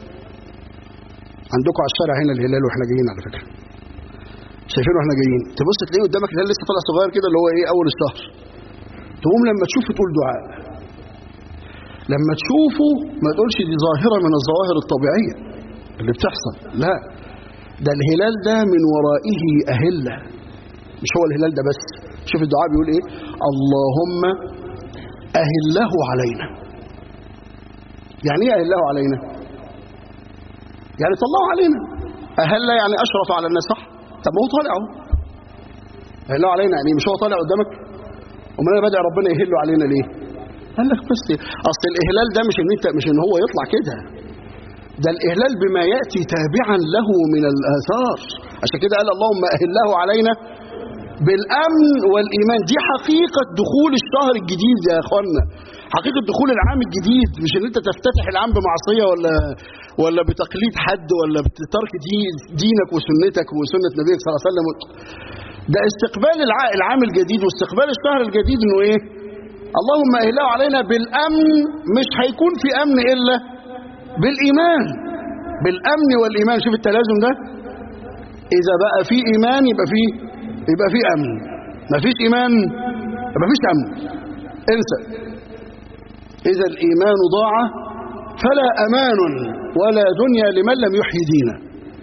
عندكم على الشارع هنا الهلال واحنا جايين على فكره شايفينه واحنا جايين تبص تلاقيه قدامك الهلال لسه طالع صغير كده اللي هو ايه اول الشهر تقوم لما تشوفه تقول دعاء لما تشوفه ما تقولش دي ظاهره من الظواهر الطبيعيه اللي بتحصل لا ده الهلال ده من ورائه أهلة مش هو الهلال ده بس شوف الدعاء بيقول ايه اللهم أهله علينا يعني ايه أهله علينا يعني طلعه علينا أهل يعني أشرف على الناس صح طب ما هو طالع اهو أهله علينا يعني مش هو طالع قدامك امال انا بدعي ربنا يهله علينا ليه قال لك بس اصل الاهلال ده مش ان انت مش ان هو يطلع كده ده الإهلال بما يأتي تابعا له من الآثار عشان كده قال اللهم أهله علينا بالأمن والإيمان دي حقيقة دخول الشهر الجديد يا أخوانا حقيقة دخول العام الجديد مش ان انت تفتتح العام بمعصية ولا ولا بتقليد حد ولا بترك دين دينك وسنتك وسنة نبيك صلى الله عليه وسلم ده استقبال الع- العام الجديد واستقبال الشهر الجديد انه ايه اللهم اهله علينا بالامن مش هيكون في امن الا بالإيمان بالأمن والإيمان شوف التلازم ده إذا بقى في إيمان يبقى في يبقى في أمن ما فيش إيمان يبقى فيش أمن انسى إذا الإيمان ضاع فلا أمان ولا دنيا لمن لم يحيي دينا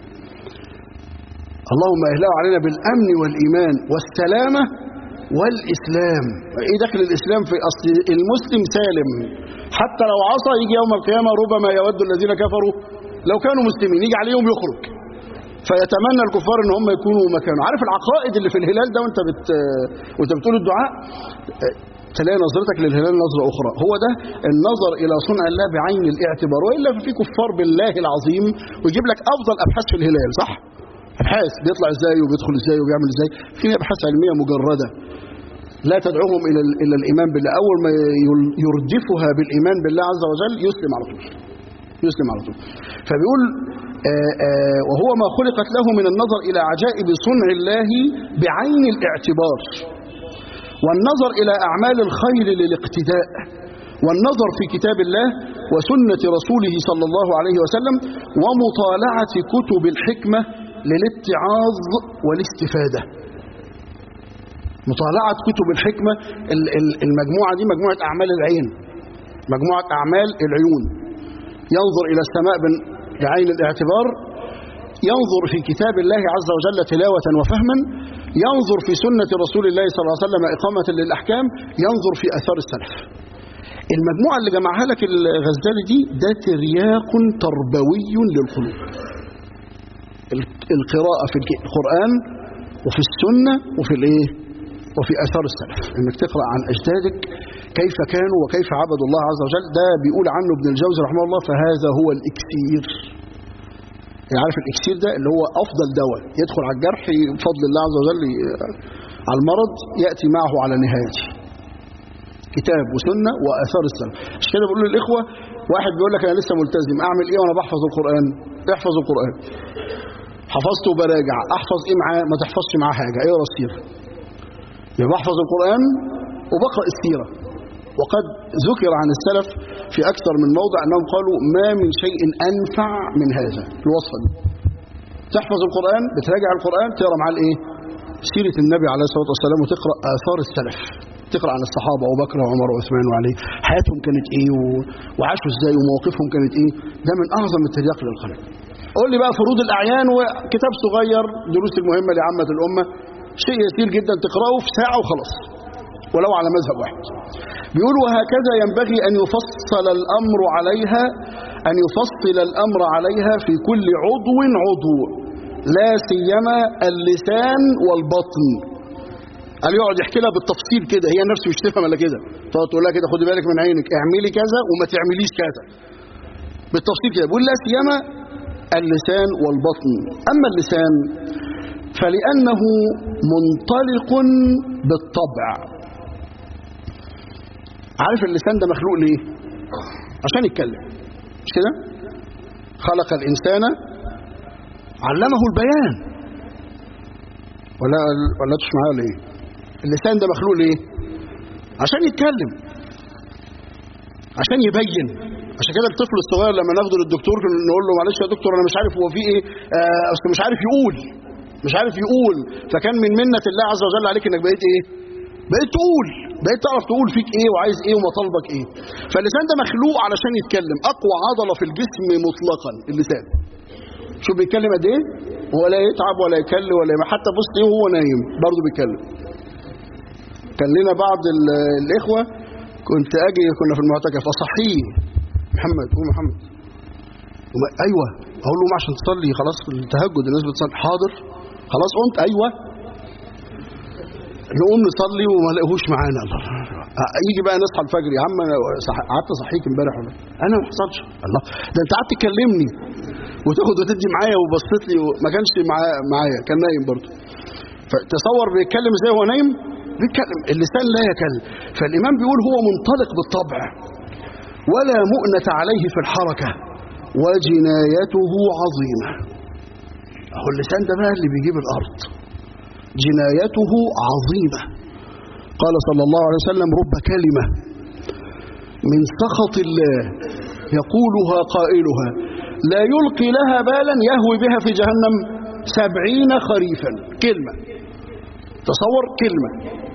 اللهم اهله علينا بالأمن والإيمان والسلامة والإسلام إيه دخل الإسلام في أصل المسلم سالم حتى لو عصى يجي يوم القيامة ربما يود الذين كفروا لو كانوا مسلمين يجي عليهم يخرج فيتمنى الكفار ان هم يكونوا مكانه عارف العقائد اللي في الهلال ده وانت بت وانت بتقول الدعاء تلاقي نظرتك للهلال نظرة أخرى هو ده النظر إلى صنع الله بعين الاعتبار وإلا في كفار بالله العظيم ويجيب لك أفضل أبحاث في الهلال صح؟ أبحاث بيطلع إزاي وبيدخل إزاي وبيعمل إزاي في أبحاث علمية مجردة لا تدعوهم إلى إلى الإيمان بالله أول ما يردفها بالإيمان بالله عز وجل يسلم على طول يسلم على طول فبيقول آآ آآ وهو ما خلقت له من النظر إلى عجائب صنع الله بعين الاعتبار والنظر إلى أعمال الخير للاقتداء والنظر في كتاب الله وسنة رسوله صلى الله عليه وسلم ومطالعة كتب الحكمة للاتعاظ والاستفادة مطالعة كتب الحكمة المجموعة دي مجموعة أعمال العين مجموعة أعمال العيون ينظر إلى السماء بعين الاعتبار ينظر في كتاب الله عز وجل تلاوة وفهما ينظر في سنة رسول الله صلى الله عليه وسلم إقامة للأحكام ينظر في أثار السلف المجموعة اللي جمعها لك الغزالي دي ده ترياق تربوي للقلوب القراءة في القرآن وفي السنة وفي الايه وفي أثار السلف انك تقرأ عن أجدادك كيف كانوا وكيف عبدوا الله عز وجل ده بيقول عنه ابن الجوزي رحمه الله فهذا هو الإكسير يعني عارف الإكسير ده اللي هو أفضل دواء يدخل على الجرح بفضل الله عز وجل على المرض يأتي معه على نهايته كتاب وسنة وآثار السلف عشان كده بقول للإخوة واحد بيقول لك أنا لسه ملتزم أعمل إيه وأنا بحفظ القرآن احفظ القرآن حفظته وبراجع أحفظ إيه معاه ما تحفظش معاه حاجة أيوة السيرة يبقى بحفظ القرآن وبقرأ السيرة وقد ذكر عن السلف في أكثر من موضع أنهم قالوا ما من شيء أنفع من هذا الوصفة دي تحفظ القرآن بتراجع القرآن تقرأ مع الإيه سيرة النبي عليه الصلاة والسلام وتقرأ آثار السلف تقرأ عن الصحابة أبو بكر وعمر وعثمان وعلي حياتهم كانت إيه و... وعاشوا إزاي ومواقفهم كانت إيه ده من أعظم الترياق للقلب قول لي بقى فروض الأعيان وكتاب صغير دروس المهمة لعامة الأمة شيء يسير جدا تقرأه في ساعة وخلاص ولو على مذهب واحد بيقول وهكذا ينبغي أن يفصل الأمر عليها أن يفصل الأمر عليها في كل عضو عضو لا سيما اللسان والبطن قال يقعد يحكي لها بالتفصيل كده هي نفسه مش تفهم الا كده تقعد تقول لها كده خدي بالك من عينك اعملي كذا وما تعمليش كذا بالتفصيل كده بيقول لا سيما اللسان والبطن اما اللسان فلانه منطلق بالطبع عارف اللسان ده مخلوق ليه عشان يتكلم مش كده خلق الانسان علمه البيان ولا ولا تسمع ولا ايه اللسان ده مخلوق ليه عشان يتكلم عشان يبين عشان كده الطفل الصغير لما ناخده للدكتور نقول له معلش يا دكتور انا مش عارف هو في ايه آه اصل مش عارف يقول مش عارف يقول فكان من منة الله عز وجل عليك انك بقيت ايه بقيت تقول بقيت تعرف تقول فيك ايه وعايز ايه ومطالبك ايه فاللسان ده مخلوق علشان يتكلم اقوى عضله في الجسم مطلقا اللسان شوف بيتكلم قد ايه ولا يتعب ولا يكل ولا يبقى حتى بص ايه وهو نايم برضه بيتكلم كان لنا بعض الاخوه كنت اجي كنا في المعتكف اصحيه محمد قوم محمد ايوه اقول له عشان تصلي خلاص التهجد الناس بتصلي حاضر خلاص قمت ايوه نقوم نصلي وما لقوهوش معانا الله يجي بقى نصحى الفجر يا عم انا قعدت اصحيك امبارح ولا انا ما حصلش الله ده انت قعدت تكلمني وتاخد وتدي معايا وبصيت لي وما كانش معايا كان نايم برضه فتصور بيتكلم ازاي وهو نايم بيتكلم اللسان لا يكلم فالامام بيقول هو منطلق بالطبع ولا مؤنة عليه في الحركة وجنايته عظيمة اهو اللسان ده بقى اللي بيجيب الارض جنايته عظيمة قال صلى الله عليه وسلم رب كلمة من سخط الله يقولها قائلها لا يلقي لها بالا يهوي بها في جهنم سبعين خريفا كلمة تصور كلمة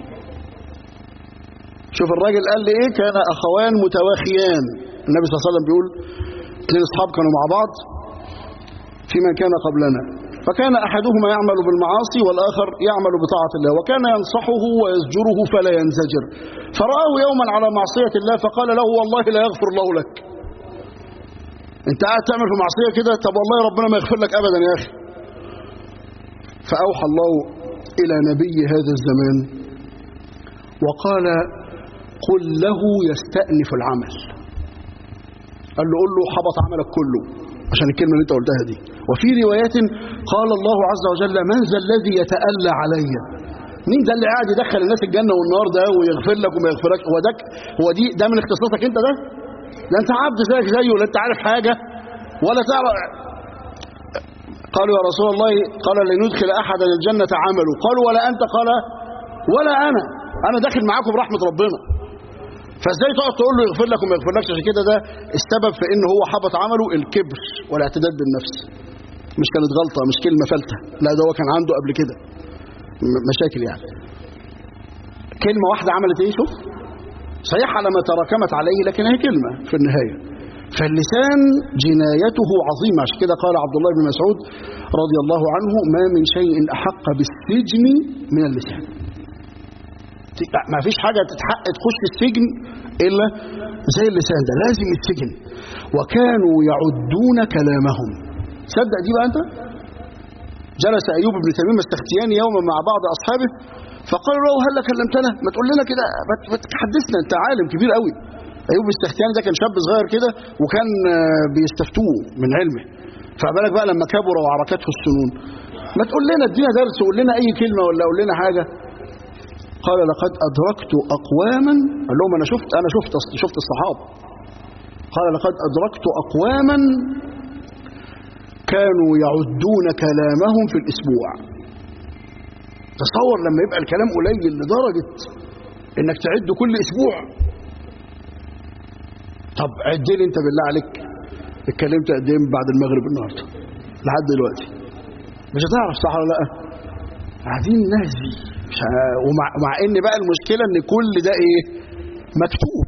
شوف الراجل قال لي ايه كان اخوان متواخيان النبي صلى الله عليه وسلم بيقول اثنين اصحاب كانوا مع بعض في من كان قبلنا فكان احدهما يعمل بالمعاصي والاخر يعمل بطاعه الله وكان ينصحه ويزجره فلا ينزجر فرآه يوما على معصيه الله فقال له والله لا يغفر الله لك انت قاعد تعمل في معصيه كده طب والله ربنا ما يغفر لك ابدا يا اخي فاوحى الله الى نبي هذا الزمان وقال قل له يستأنف العمل قال له قل له حبط عملك كله عشان الكلمة اللي انت قلتها دي وفي روايات قال الله عز وجل من ذا الذي يتألى علي مين ده اللي قاعد يدخل الناس الجنة والنار ده ويغفر لك وما يغفرك هو ده هو دي ده من اختصاصك انت ده لا انت عبد زيك زيه ولا انت عارف حاجة ولا تعرف قالوا يا رسول الله قال لن يدخل احدا الجنة عمله قالوا ولا انت قال ولا انا انا داخل معاكم برحمة ربنا فازاي تقعد تقول له يغفر لك وما يغفرلكش عشان كده ده السبب في ان هو حبط عمله الكبر والاعتداد بالنفس مش كانت غلطة مش كلمة فلتة لا ده هو كان عنده قبل كده مشاكل يعني كلمة واحدة عملت ايه شوف صحيح لما تراكمت عليه لكن هي كلمة في النهاية فاللسان جنايته عظيمة عشان كده قال عبد الله بن مسعود رضي الله عنه ما من شيء أحق بالسجن من اللسان ما فيش حاجة تتحق تخش السجن إلا زي اللسان ده لازم السجن وكانوا يعدون كلامهم صدق دي بقى أنت جلس أيوب بن تميم السختياني يوما مع بعض أصحابه فقال له هل كلمتنا ما تقول لنا كده ما تحدثنا أنت عالم كبير قوي أيوب السختياني ده كان شاب صغير كده وكان بيستفتوه من علمه فبالك بقى لما كبر وعركته السنون ما تقول لنا ادينا درس وقول لنا أي كلمة ولا قول لنا حاجة قال لقد أدركت أقواما قال لهم أنا شفت أنا شفت شفت الصحابة قال لقد أدركت أقواما كانوا يعدون كلامهم في الأسبوع تصور لما يبقى الكلام قليل لدرجة انك تعد كل اسبوع طب عد لي انت بالله عليك اتكلمت قد ايه بعد المغرب النهارده لحد دلوقتي مش هتعرف صح ولا لا قاعدين نهزي ومع مع ان بقى المشكله ان كل ده ايه مكتوب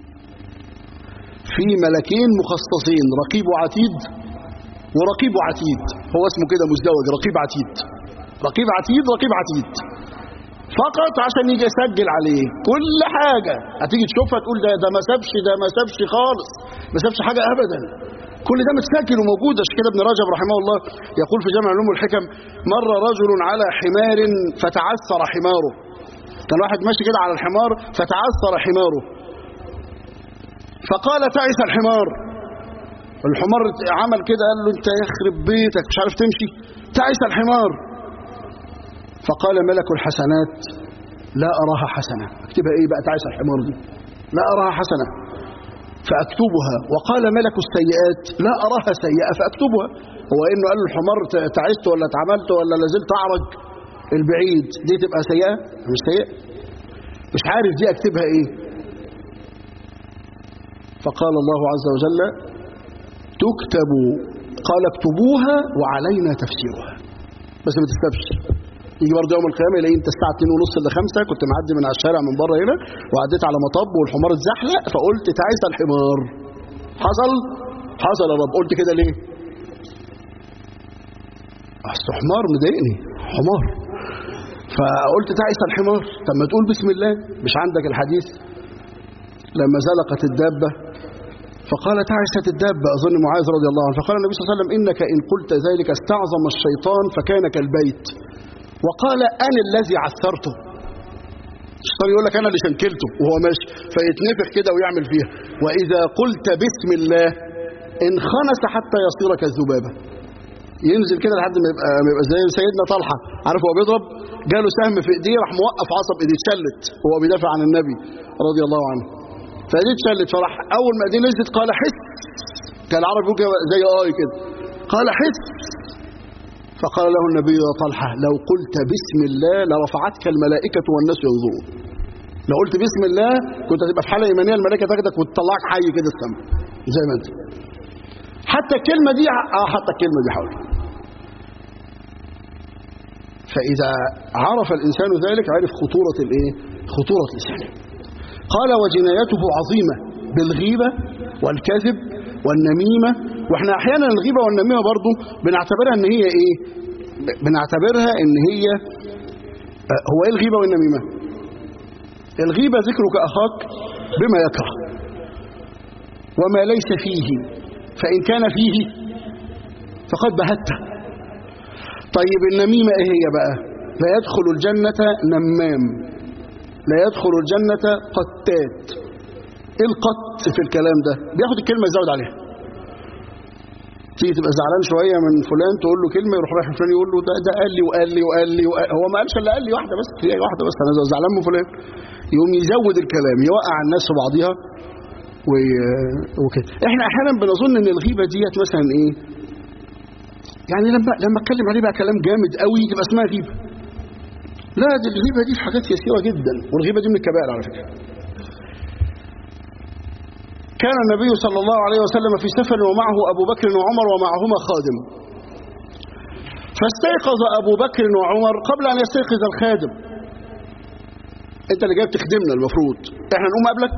في ملكين مخصصين رقيب وعتيد ورقيب وعتيد هو اسمه كده مزدوج رقيب عتيد رقيب عتيد رقيب عتيد فقط عشان يجي يسجل عليه كل حاجة هتيجي تشوفها تقول ده ده ما سابش ده ما سابش خالص ما سابش حاجة أبدا كل ده متسجل وموجود عشان كده ابن رجب رحمه الله يقول في جامع العلوم والحكم مر رجل على حمار فتعثر حماره كان واحد ماشي كده على الحمار فتعثر حماره فقال تعس الحمار الحمار عمل كده قال له انت يخرب بيتك مش عارف تمشي تعس الحمار فقال ملك الحسنات لا أراها حسنة اكتبها ايه بقى تعس الحمار دي لا أراها حسنة فأكتبها وقال ملك السيئات لا أراها سيئة فأكتبها هو إنه قال الحمار تعست ولا اتعملت ولا لازلت أعرج البعيد دي تبقى سيئة مش سيئة مش عارف دي أكتبها إيه فقال الله عز وجل تكتب قال اكتبوها وعلينا تفسيرها بس ما تكتبش يجي برضه يوم القيامه يلاقي انت الساعه 2 ونص ل 5 كنت معدي من على الشارع من بره هنا وعديت على مطب والحمار اتزحلق فقلت تعيس الحمار حصل حصل يا رب قلت كده ليه اصل حمار مضايقني حمار فقلت تعيس الحمار طب ما تقول بسم الله مش عندك الحديث لما زلقت الدابه فقال تعست الدابة أظن معاذ رضي الله عنه فقال النبي صلى الله عليه وسلم إنك إن قلت ذلك استعظم الشيطان فكان كالبيت وقال أنا الذي عثرته الشيطان يقول لك أنا اللي شنكلته وهو ماشي فيتنفخ كده ويعمل فيها وإذا قلت بسم الله انخنس حتى يصير كالذبابة ينزل كده لحد ما يبقى, ما يبقى زي سيدنا طلحة عارف هو بيضرب جاله سهم في ايديه راح موقف عصب ايديه اتشلت وهو بيدافع عن النبي رضي الله عنه فدي اتشلت فراح اول ما دي نزلت قال حس كان العرب يقول زي اي كده قال حس فقال له النبي يا طلحة لو قلت بسم الله لرفعتك الملائكة والناس ينظرون لو قلت بسم الله كنت هتبقى في حالة إيمانية الملائكة تاخدك وتطلعك حي كده السماء زي ما انت حتى الكلمة دي اه حتى الكلمة دي حول فإذا عرف الإنسان ذلك عرف خطورة الإيه؟ خطورة لسانه قال وجنايته عظيمة بالغيبة والكذب والنميمة واحنا احيانا الغيبة والنميمة برضو بنعتبرها ان هي ايه بنعتبرها ان هي هو ايه الغيبة والنميمة الغيبة ذكرك اخاك بما يكره وما ليس فيه فان كان فيه فقد بهته طيب النميمة ايه هي بقى لا يدخل الجنة نمام لا يدخل الجنة قتات ايه القط في الكلام ده بياخد الكلمة يزود عليها تيجي تبقى زعلان شوية من فلان تقول له كلمة يروح رايح فلان يقول له ده, ده قال لي وقال لي وقال لي وقال هو ما قالش الا قال لي واحدة بس هي واحدة بس انا زعلان من فلان يقوم يزود الكلام يوقع الناس في بعضيها وكده احنا احيانا بنظن ان الغيبة ديت مثلا ايه يعني لما لما اتكلم عليه بقى كلام جامد قوي تبقى اسمها غيبة لا دي الغيبة دي في حاجات يسيرة جدا والغيبة دي من الكبائر على فكرة كان النبي صلى الله عليه وسلم في سفر ومعه أبو بكر وعمر ومعهما خادم فاستيقظ أبو بكر وعمر قبل أن يستيقظ الخادم أنت اللي جاي بتخدمنا المفروض إحنا نقوم قبلك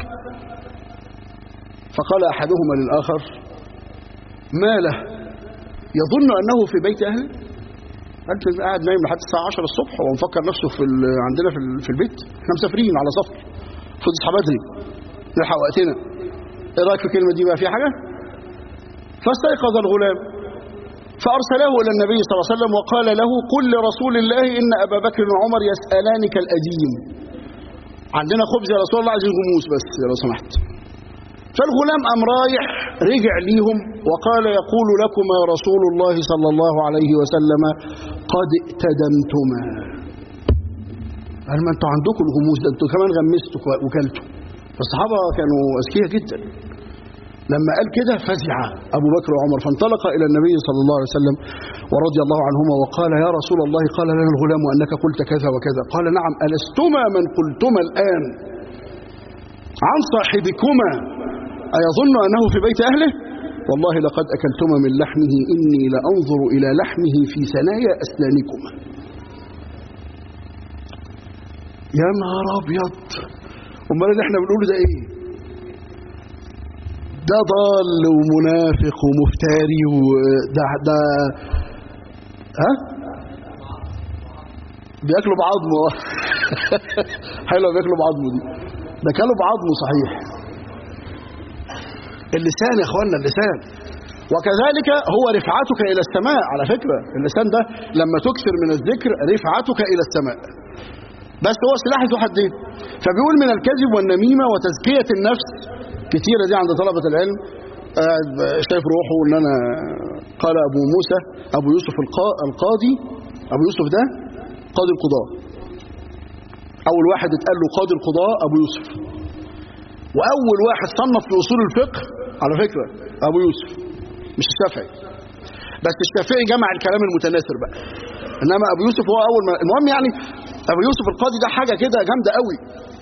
فقال أحدهما للآخر ما له يظن أنه في بيت أهله أنت قاعد نايم لحد الساعة 10 الصبح ومفكر نفسه في عندنا في, في البيت احنا مسافرين على سفر المفروض تصحى بدري نلحق وقتنا ايه رايك في الكلمه دي بقى في حاجه فاستيقظ الغلام فارسله الى النبي صلى الله عليه وسلم وقال له قل لرسول الله ان ابا بكر وعمر يسالانك الاديم عندنا خبز يا رسول الله عايزين غموس بس لو سمحت فالغلام قام رايح رجع ليهم وقال يقول لكما رسول الله صلى الله عليه وسلم قد ائتدمتما قال ما انتوا عندكم الغموس ده انتوا كمان غمستوا وكلتوا فالصحابة كانوا أذكياء جدا لما قال كده فزع أبو بكر وعمر فانطلق إلى النبي صلى الله عليه وسلم ورضي الله عنهما وقال يا رسول الله قال لنا الغلام أنك قلت كذا وكذا قال نعم ألستما من قلتما الآن عن صاحبكما أيظن أنه في بيت أهله والله لقد أكلتما من لحمه إني لأنظر إلى لحمه في ثنايا أسنانكما يا نهار أبيض امال اللي احنا بنقوله ده ايه ده ضال ومنافق ومفتري وده ده ها بياكلوا بعظمه حلوه بياكلوا بعظمه دي ده كانوا بعظمه صحيح اللسان يا اخوانا اللسان وكذلك هو رفعتك الى السماء على فكره اللسان ده لما تكثر من الذكر رفعتك الى السماء بس هو سلاح ذو حدين فبيقول من الكذب والنميمة وتزكية النفس كتيرة دي عند طلبة العلم شايف روحه ان انا قال ابو موسى ابو يوسف القاضي ابو يوسف ده قاضي القضاء اول واحد اتقال له قاضي القضاء ابو يوسف واول واحد صنف في اصول الفقه على فكرة ابو يوسف مش الشافعي بس الشافعي جمع الكلام المتناثر بقى انما ابو يوسف هو اول ما المهم يعني ابو يوسف القاضي ده حاجه كده جامده قوي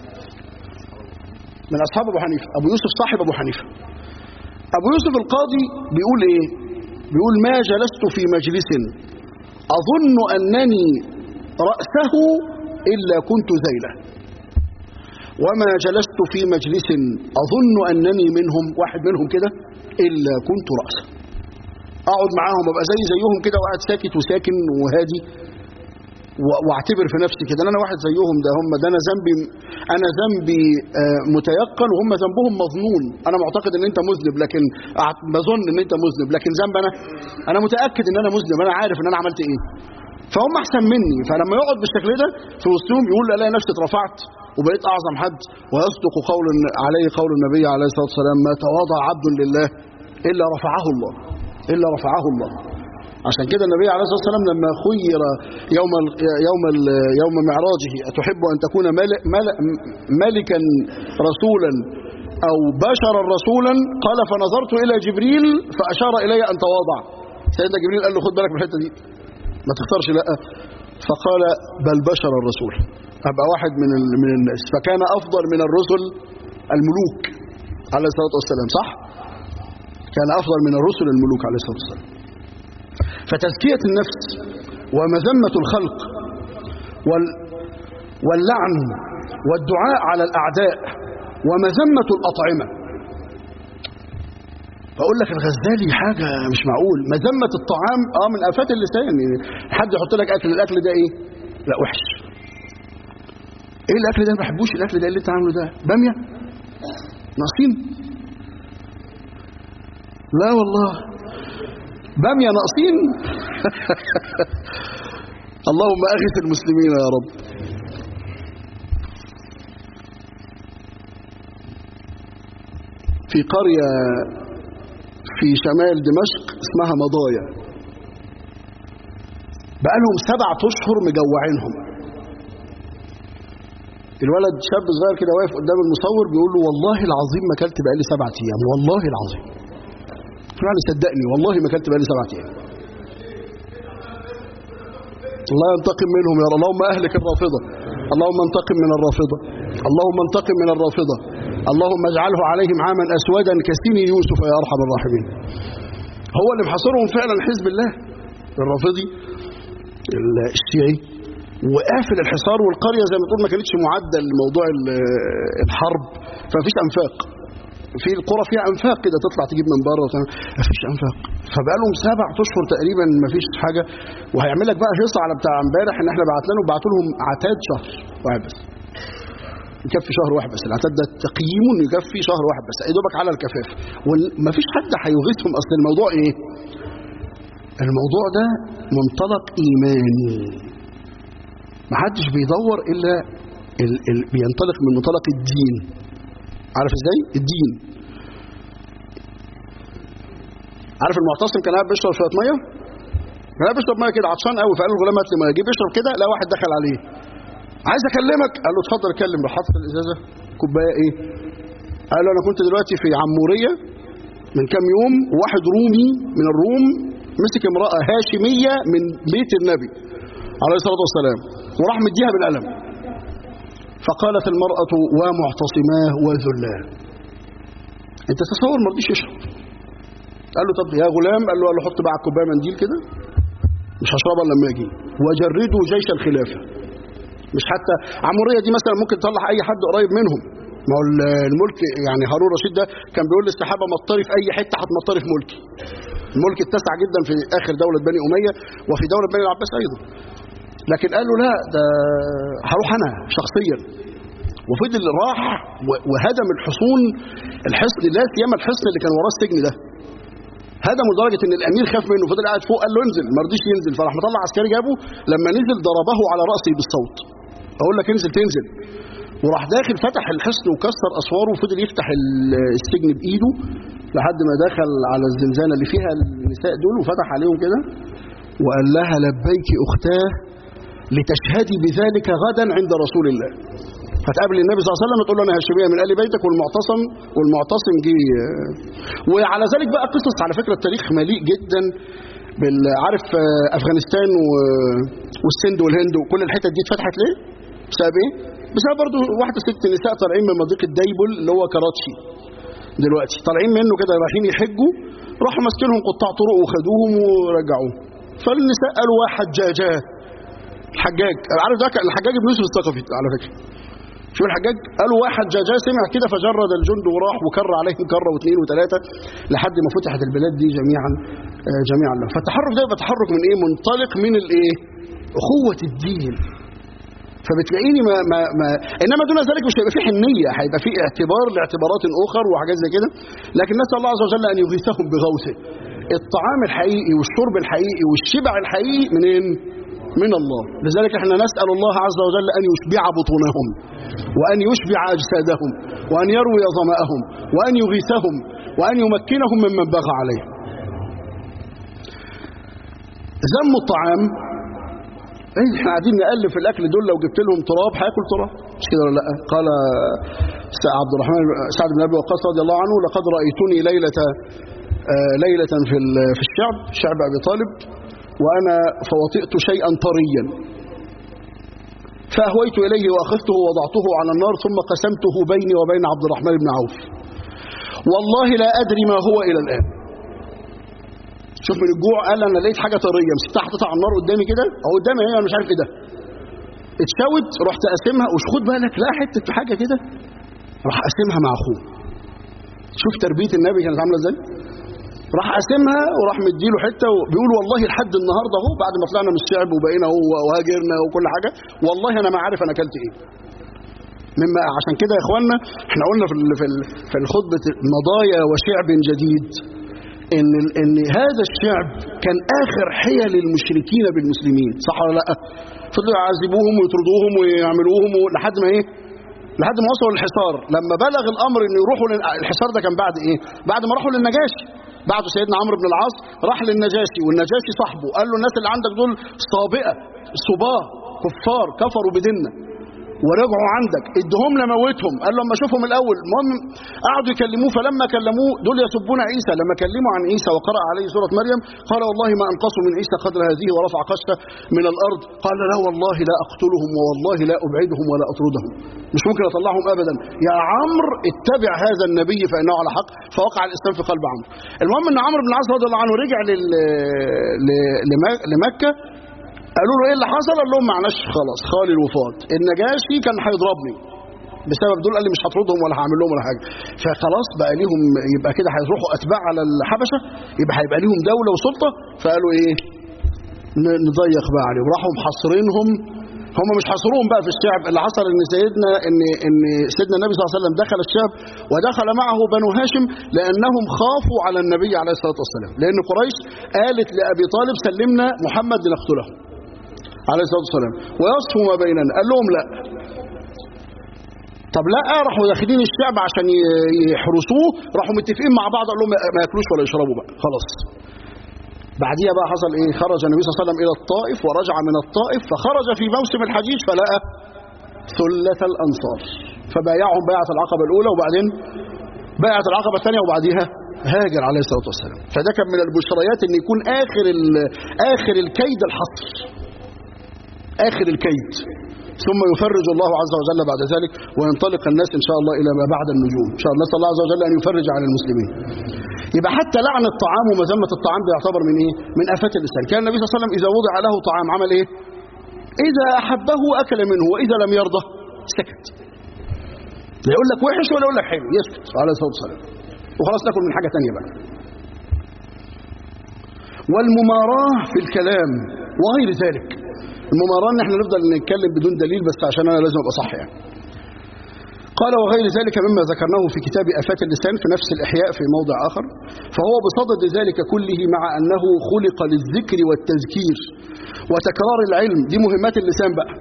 من اصحاب ابو حنيفه ابو يوسف صاحب ابو حنيفه ابو يوسف القاضي بيقول ايه بيقول ما جلست في مجلس اظن انني راسه الا كنت ذيله وما جلست في مجلس اظن انني منهم واحد منهم كده الا كنت راسه اقعد معاهم ابقى زي زيهم كده وقاعد ساكت وساكن وهادي واعتبر في نفسي كده انا واحد زيهم ده هم ده انا ذنبي انا ذنبي متيقن وهم ذنبهم مظنون انا معتقد ان انت مذنب لكن بظن ان انت مذنب لكن ذنب انا انا متاكد ان انا مذنب انا عارف ان انا عملت ايه فهم احسن مني فلما يقعد بالشكل ده في وسطهم يقول الاقي نفسي اترفعت وبقيت اعظم حد ويصدق قول عليه قول النبي عليه الصلاه والسلام ما تواضع عبد لله الا رفعه الله الا رفعه الله عشان كده النبي عليه الصلاه والسلام لما خير يوم ال يوم ال يوم معراجه اتحب ان تكون ملك ملكا رسولا او بشرا رسولا قال فنظرت الى جبريل فاشار الي ان تواضع سيدنا جبريل قال له خد بالك من الحته دي ما تختارش لا فقال بل بشر الرسول ابقى واحد من من الناس فكان افضل من الرسل الملوك عليه الصلاه والسلام صح كان افضل من الرسل الملوك عليه الصلاه والسلام فتزكية النفس ومذمة الخلق وال واللعن والدعاء على الأعداء ومذمة الأطعمة بقول لك الغزالي حاجة مش معقول مذمة الطعام اه من آفات اللسان يعني حد يحط لك أكل الأكل ده إيه لا وحش إيه الأكل ده ما بحبوش الأكل ده اللي أنت عامله ده بامية ناقصين لا والله بامية ناقصين اللهم أغث المسلمين يا رب في قرية في شمال دمشق اسمها مضايا بقالهم سبعة أشهر مجوعينهم الولد شاب صغير كده واقف قدام المصور بيقول له والله العظيم ما اكلت بقالي سبعة أيام والله العظيم يعني صدقني والله ما اكلت بقالي سبعة أيام الله ينتقم منهم يا رب اللهم أهلك الرافضة اللهم انتقم من الرافضة اللهم انتقم من الرافضة اللهم اجعله عليهم عاما أسودا كسين يوسف يا أرحم الراحمين هو اللي محاصرهم فعلا حزب الله الرافضي الشيعي وقافل الحصار والقرية زي ما تقول ما كانتش معدة لموضوع الحرب فمفيش أنفاق في القرى فيها أنفاق كده تطلع تجيب من بره ما فيش أنفاق فبقى لهم سبع أشهر تقريبا ما فيش حاجة وهيعمل لك بقى هيصة على بتاع امبارح إن إحنا بعت لهم بعتوا لهم عتاد شهر واحد بس يكفي شهر واحد بس العتاد ده تقييم انه يكفي شهر واحد بس يا دوبك على الكفاف ومفيش حد هيغيثهم اصل الموضوع ايه الموضوع ده منطلق ايماني محدش بيدور الا ال ال بينطلق من منطلق الدين عارف ازاي الدين عارف المعتصم كان قاعد بيشرب شويه ميه كان قاعد بيشرب ميه كده عطشان قوي فقال الغلام هات لي ميه جه بيشرب كده لا واحد دخل عليه عايز اكلمك قال له اتفضل اتكلم راح حاطط الازازه كوبايه ايه قال له انا كنت دلوقتي في عموريه من كام يوم وواحد رومي من الروم مسك امراه هاشميه من بيت النبي عليه الصلاه والسلام وراح مديها بالقلم فقالت المراه ومعتصماه وذلاه انت تصور ما رضيش يشرب قال له طب يا غلام قال له قال له حط بقى على الكوبايه منديل كده مش هشربها لما اجي وجردوا جيش الخلافه مش حتى عموريه دي مثلا ممكن تطلع اي حد قريب منهم ما هو الملك يعني هارون رشيد ده كان بيقول للسحابه مطري في اي حته هتمطري في ملكي الملك اتسع جدا في اخر دوله بني اميه وفي دوله بني العباس ايضا لكن قال له لا ده هروح انا شخصيا وفضل راح وهدم الحصون الحصن لا سيما الحصن اللي كان وراه السجن ده هدمه لدرجه ان الامير خاف منه فضل قاعد فوق قال له انزل ما رضيش ينزل فراح مطلع عسكري جابه لما نزل ضربه على راسه بالصوت اقول لك انزل تنزل وراح داخل فتح الحصن وكسر اسواره وفضل يفتح السجن بايده لحد ما دخل على الزنزانه اللي فيها النساء دول وفتح عليهم كده وقال لها لبيك اختاه لتشهدي بذلك غدا عند رسول الله فتقابل النبي صلى الله عليه وسلم تقول له انا هاشميه من ال بيتك والمعتصم والمعتصم جه وعلى ذلك بقى قصص على فكره التاريخ مليء جدا عارف افغانستان والسند والهند وكل الحتت دي اتفتحت ليه؟ بسبب ايه؟ بسبب برضه واحده ست نساء طالعين من مضيق الديبل اللي هو كراتشي دلوقتي طالعين منه كده رايحين يحجوا راحوا ماسكينهم قطاع طرق وخدوهم ورجعوهم فالنساء قالوا واحد جاجاه الحجاج عارف ده الحجاج ابن يوسف الثقفي على فكره شوف الحجاج قالوا واحد جاجاه سمع كده فجرد الجند وراح وكر عليهم كره واثنين وثلاثه لحد ما فتحت البلاد دي جميعا جميعا له فالتحرك ده يبقى تحرك من ايه منطلق من الايه اخوه الدين فبتلاقيني ما, ما, ما انما دون ذلك مش هيبقى في حنيه هيبقى في اعتبار لاعتبارات اخر وحاجات زي كده لكن نسال الله عز وجل ان يغيثهم بغوثه الطعام الحقيقي والشرب الحقيقي والشبع الحقيقي منين من الله لذلك احنا نسال الله عز وجل ان يشبع بطونهم وان يشبع اجسادهم وان يروي ظماءهم وان يغيثهم وان يمكنهم ممن بغى عليهم ذم الطعام ايه احنا قاعدين نقلب في الاكل دول لو جبت لهم تراب هياكل تراب مش كده ولا لا قال عبد الرحمن سعد بن ابي وقاص رضي الله عنه لقد رايتني ليله آه ليله في في الشعب شعب ابي طالب وانا فوطئت شيئا طريا فاهويت اليه واخذته ووضعته على النار ثم قسمته بيني وبين عبد الرحمن بن عوف والله لا ادري ما هو الى الان شوف من الجوع قال انا لقيت حاجه طريه مسكتها حطيتها على النار قدامي كده او قدامي هي انا مش عارف ايه ده اتشوت رحت اقسمها وش خد بالك لا حته حاجه كده راح اقسمها مع اخوه شوف تربيه النبي كانت عامله ازاي راح قاسمها وراح مديله حته وبيقول والله لحد النهارده اهو بعد ما طلعنا من الشعب وبقينا هو وهاجرنا وكل حاجه والله انا ما عارف انا اكلت ايه مما عشان كده يا اخوانا احنا قلنا في في في الخطبه مضايا وشعب جديد ان ان هذا الشعب كان اخر حيل المشركين بالمسلمين صح ولا لا فضلوا يعذبوهم ويطردوهم ويعملوهم لحد ما ايه لحد ما وصلوا للحصار لما بلغ الامر ان يروحوا لل... الحصار ده كان بعد ايه بعد ما راحوا للنجاشي بعده سيدنا عمرو بن العاص راح للنجاشي والنجاشي صاحبه قال له الناس اللي عندك دول صابئه صباه كفار كفروا بديننا ورجعوا عندك ادهم لموتهم قال له اما اشوفهم الاول المهم قعدوا يكلموه فلما كلموه دول يسبون عيسى لما كلموا عن عيسى وقرأ عليه سورة مريم قال والله ما انقصوا من عيسى قدر هذه ورفع قشة من الارض قال لا والله لا اقتلهم ووالله لا ابعدهم ولا اطردهم مش ممكن اطلعهم ابدا يا عمرو اتبع هذا النبي فانه على حق فوقع الاسلام في قلب عمرو المهم ان عمرو بن العاص رضي الله عنه رجع لل... ل... لم- لمكه قالوا له ايه اللي حصل قال لهم معناش خلاص خالي الوفاض النجاشي كان هيضربني بسبب دول قال لي مش هطردهم ولا هعمل لهم ولا حاجه فخلاص بقى ليهم يبقى كده هيروحوا اتباع على الحبشه يبقى هيبقى ليهم دوله وسلطه فقالوا ايه ن- نضيق بقى عليهم راحوا محاصرينهم هم مش حاصروهم بقى في الشعب اللي حصل ان سيدنا ان ان سيدنا النبي صلى الله عليه وسلم دخل الشعب ودخل معه بنو هاشم لانهم خافوا على النبي عليه الصلاه والسلام لان قريش قالت لابي طالب سلمنا محمد لنقتله عليه الصلاه والسلام ويصفوا ما بيننا قال لهم لا طب لا راحوا داخلين الشعب عشان ي- يحرسوه راحوا متفقين مع بعض قال لهم ما ياكلوش ولا يشربوا بقى خلاص بعديها بقى حصل ايه خرج النبي صلى الله عليه وسلم الى الطائف ورجع من الطائف فخرج في موسم الحجيج فلقى ثلة الانصار فبايعهم بيعة العقبة الاولى وبعدين بيعة العقبة الثانية وبعديها هاجر عليه الصلاة والسلام فده كان من البشريات ان يكون اخر ال- اخر الكيد الحصر آخر الكيد ثم يفرج الله عز وجل بعد ذلك وينطلق الناس إن شاء الله إلى ما بعد النجوم إن شاء الله نسأل الله عز وجل أن يفرج عن المسلمين يبقى حتى لعن الطعام ومذمة الطعام ده يعتبر من إيه؟ من آفات الإسلام كان النبي صلى الله عليه وسلم إذا وضع له طعام عمل إيه؟ إذا أحبه أكل منه وإذا لم يرضى سكت لا يقول لك وحش ولا يقول لك حلو يسكت عليه الصلاة والسلام وخلاص ناكل من حاجة تانية بقى والمماراة في الكلام وغير ذلك المماراة ان احنا نفضل نتكلم بدون دليل بس عشان انا لازم ابقى صح يعني قال وغير ذلك مما ذكرناه في كتاب آفات اللسان في نفس الإحياء في موضع آخر فهو بصدد ذلك كله مع أنه خلق للذكر والتذكير وتكرار العلم دي مهمات اللسان بقى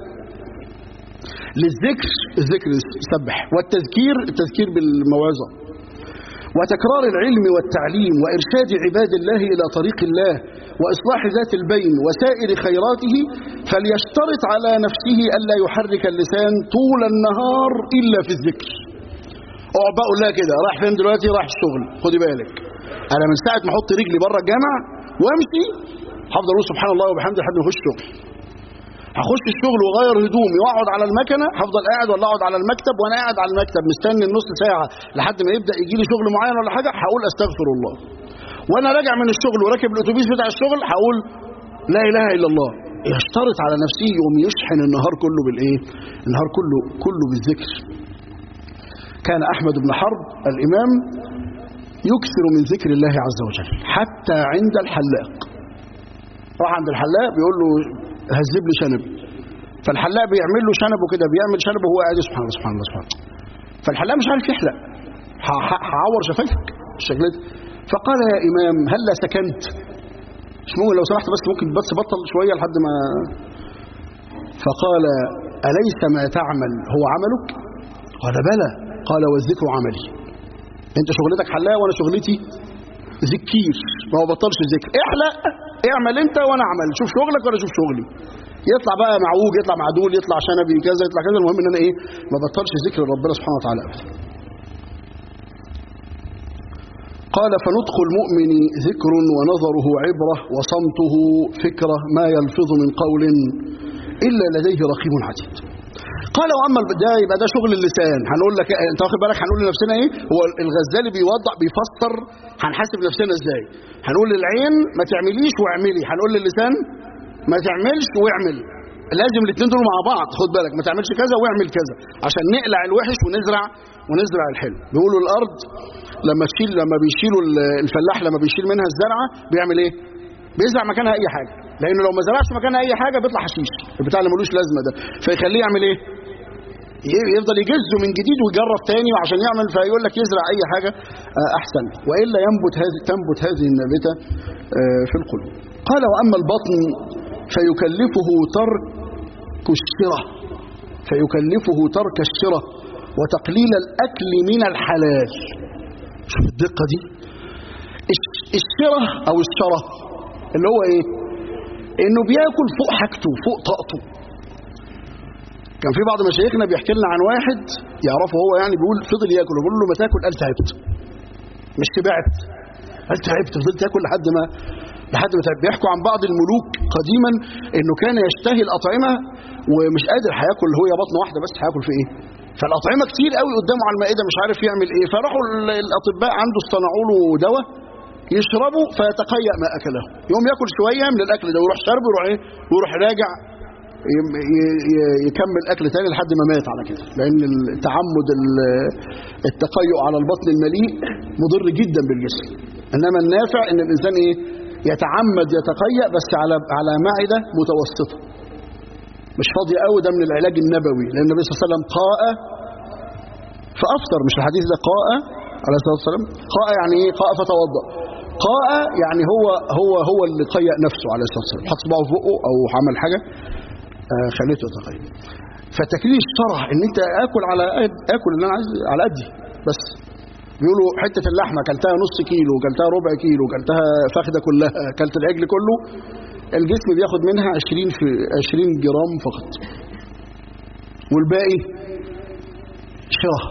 للذكر الذكر يسبح والتذكير التذكير بالموعظة وتكرار العلم والتعليم وإرشاد عباد الله إلى طريق الله وإصلاح ذات البين وسائر خيراته فليشترط على نفسه ألا يحرك اللسان طول النهار إلا في الذكر اقعد بقى اقول لها كده رايح فين دلوقتي رايح الشغل خدي بالك انا من ساعه ما احط رجلي بره الجامع وامشي هفضل اقول سبحان الله وبحمده لحد ما اخش الشغل هخش الشغل واغير هدومي واقعد على المكنه هفضل قاعد ولا اقعد على المكتب وانا قاعد على المكتب مستني النص ساعه لحد ما يبدا يجي لي شغل معين ولا حاجه هقول استغفر الله وانا راجع من الشغل وراكب الاتوبيس بتاع الشغل هقول لا اله الا الله يشترط على نفسه يقوم يشحن النهار كله بالايه النهار كله كله بالذكر كان احمد بن حرب الامام يكثر من ذكر الله عز وجل حتى عند الحلاق راح عند الحلاق بيقول له هذب لي شنبي فالحلاق بيعمل له شنبه كده بيعمل شنبه وهو قاعد سبحان الله سبحان الله سبحان الله فالحلاق مش عارف يحلق ه- ه- هعور شفايفك الشكل ده فقال يا امام هل سكنت مش ممكن لو سمحت بس ممكن بس بطل شويه لحد ما فقال اليس ما تعمل هو عملك قال بلى قال والذكر عملي انت شغلتك حلاق وانا شغلتي ذكير ما هو بطلش ذكر احلق اعمل انت وانا اعمل شوف شغلك وانا اشوف شغلي يطلع بقى معوج يطلع معدول يطلع شنبي كذا يطلع كذا المهم ان انا ايه ما بطلش ذكر ربنا سبحانه وتعالى ابدا قال فنطق المؤمن ذكر ونظره عبرة وصمته فكرة ما يلفظ من قول إلا لديه رقيب عتيد قال واما الب- ده يبقى ده شغل اللسان هنقول لك انت واخد بالك هنقول لنفسنا ايه هو الغزالي بيوضح بيفسر هنحاسب نفسنا ازاي هنقول للعين ما تعمليش واعملي هنقول للسان ما تعملش واعمل لازم الاثنين دول مع بعض خد بالك ما تعملش كذا واعمل كذا عشان نقلع الوحش ونزرع ونزرع الحلو بيقولوا الارض لما تشيل لما بيشيلوا ال- الفلاح لما بيشيل منها الزرعه بيعمل ايه بيزرع مكانها اي حاجه لانه لو ما زرعش مكانها اي حاجه بيطلع حشيش البتاع اللي ملوش لازمه ده فيخليه يعمل ايه ي- يفضل يجزه من جديد ويجرب تاني وعشان يعمل فيقول لك يزرع اي حاجه آه، احسن والا ينبت هذه تنبت هذه النبته آه، في القلوب قال واما البطن فيكلفه ترك الشره فيكلفه ترك الشره وتقليل الأكل من الحلال شوف الدقة دي الش- الشره أو الشره اللي هو إيه إنه بياكل فوق حاجته فوق طاقته كان في بعض مشايخنا بيحكي لنا عن واحد يعرفه هو يعني بيقول فضل ياكل وبيقول له ما تاكل قال تعبت مش شبعت قال تعبت فضلت تاكل لحد ما لحد ما تعب بيحكوا عن بعض الملوك قديما انه كان يشتهي الاطعمه ومش قادر هياكل هو بطن واحده بس هياكل في ايه فالاطعمه كتير قوي قدامه على المائده مش عارف يعمل ايه فراحوا ال- الاطباء عنده اصطنعوا له دواء يشربه فيتقيأ ما اكله يوم ياكل شويه من الاكل ده ويروح شربه ويروح ايه ويروح راجع يم- ي- ي- يكمل اكل تاني لحد ما مات على كده لان التعمد ال- التقيؤ على البطن المليء مضر جدا بالجسم انما النافع ان الانسان ايه يتعمد يتقيأ بس على على معده متوسطه مش فاضي قوي ده من العلاج النبوي لان النبي صلى الله عليه وسلم قاء فافطر مش الحديث ده قاء عليه الصلاه والسلام قاء يعني ايه قاء فتوضا قاء يعني هو هو هو اللي قيأ نفسه عليه الصلاه والسلام حط صباعه في بقه او عمل حاجه آه، خليته يتقيأ فتكليل الشرع ان انت اكل على قد اكل اللي انا عايز على قدي بس بيقولوا حته اللحمه اكلتها نص كيلو اكلتها ربع كيلو اكلتها فخده كلها اكلت العجل كله الجسم بياخد منها 20 في 20 جرام فقط والباقي شره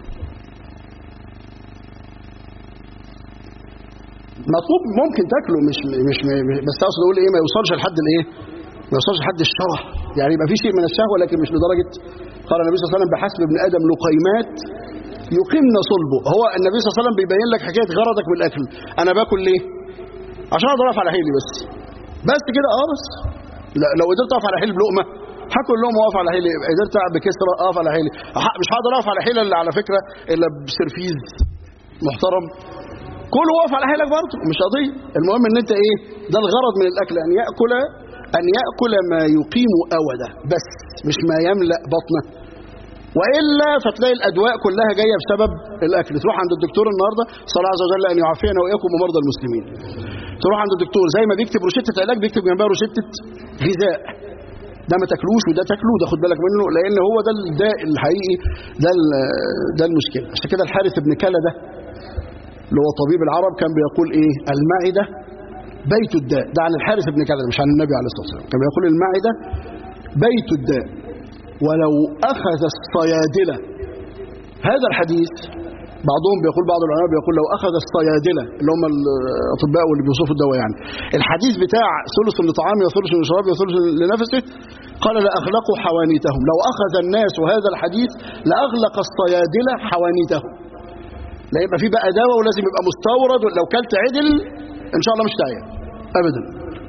مطلوب ممكن تاكله مش مش مش- بس اقصد اقول ايه ما يوصلش لحد الايه ما يوصلش لحد الشره يعني يبقى في شيء من الشهوه لكن مش لدرجه قال النبي صلى الله عليه وسلم بحسب ابن ادم لقيمات يقيمن صلبه هو النبي صلى الله عليه وسلم بيبين لك حكايه غرضك بالاكل انا باكل ليه عشان اقدر اقف على حيلي بس بس كده اه بس لا- لو قدرت اقف على حيلي بلقمه هاكل لقمه واقف على حيلي قدرت بكسره اقف على حيلي ه- مش هقدر اقف على حيلي الا على فكره الا بسرفيز محترم كله واقف على حيلك برضه مش قضيه المهم ان انت ايه ده الغرض من الاكل ان ياكل ان ياكل ما يقيم اوده بس مش ما يملا بطنه والا فتلاقي الادواء كلها جايه بسبب الاكل تروح عند الدكتور النهارده صلى الله عز وجل ان يعافينا واياكم ومرضى المسلمين تروح عند الدكتور زي ما بيكتب روشته علاج بيكتب جنبها روشته غذاء ده ما تاكلوش وده تاكله ده خد بالك منه لان هو ده الداء الحقيقي ده ال- ده المشكله عشان كده الحارث بن كلا ده اللي هو طبيب العرب كان بيقول ايه المعده بيت الداء ده عن الحارث بن كلا مش عن النبي عليه الصلاه والسلام كان بيقول المعده بيت الداء ولو اخذ الصيادله هذا الحديث بعضهم بيقول بعض العلماء بيقول لو اخذ الصيادله اللي هم الاطباء واللي بيوصفوا الدواء يعني الحديث بتاع ثلث لطعامه وثلث لشرابه وثلث لنفسه قال لاغلقوا حوانيتهم لو اخذ الناس هذا الحديث لاغلق الصيادله حوانيتهم لا يبقى في بقى دواء ولازم يبقى مستورد لو كلت عدل ان شاء الله مش تعيا ابدا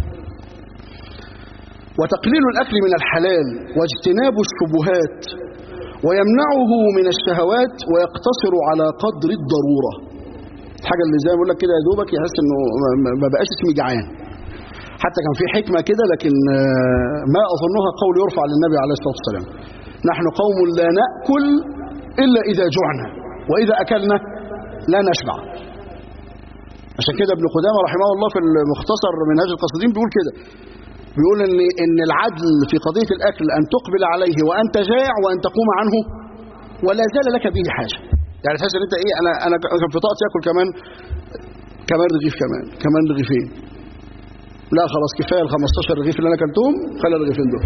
وتقليل الاكل من الحلال واجتناب الشبهات ويمنعه من الشهوات ويقتصر على قدر الضروره الحاجه اللي زي ما بقول لك كده يا دوبك يحس انه ما- ما- ما بقاش اسمي جعان حتى كان في حكمه كده لكن آه، ما اظنها قول يرفع للنبي عليه الصلاه والسلام نحن قوم لا ناكل الا اذا جعنا واذا اكلنا لا نشبع عشان كده ابن قدامه رحمه الله في المختصر منهاج القصيدين بيقول كده بيقول ان ان العدل في قضيه الاكل ان تقبل عليه وانت جائع وان تقوم عنه ولا زال لك به حاجه يعني تحس ان انت ايه انا انا كان في طاقتي اكل كمان كمان رغيف كمان كمان رغيفين لا خلاص كفايه ال 15 رغيف اللي انا اكلتهم خلي الرغيفين دول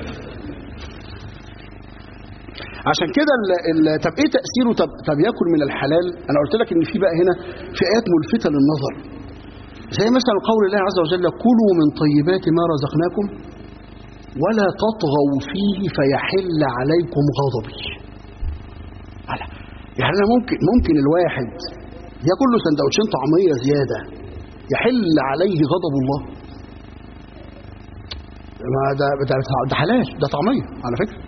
عشان كده ال... ال... طب ايه تاثيره طب طب ياكل من الحلال انا قلت لك ان في بقى هنا في ايات ملفته للنظر زي مثلا قول الله عز وجل كلوا من طيبات ما رزقناكم ولا تطغوا فيه فيحل عليكم غضبي على يعني انا ممكن ممكن الواحد ياكل له سندوتشين طعميه زياده يحل عليه غضب الله ما ده ده, ده حلال ده طعميه على فكره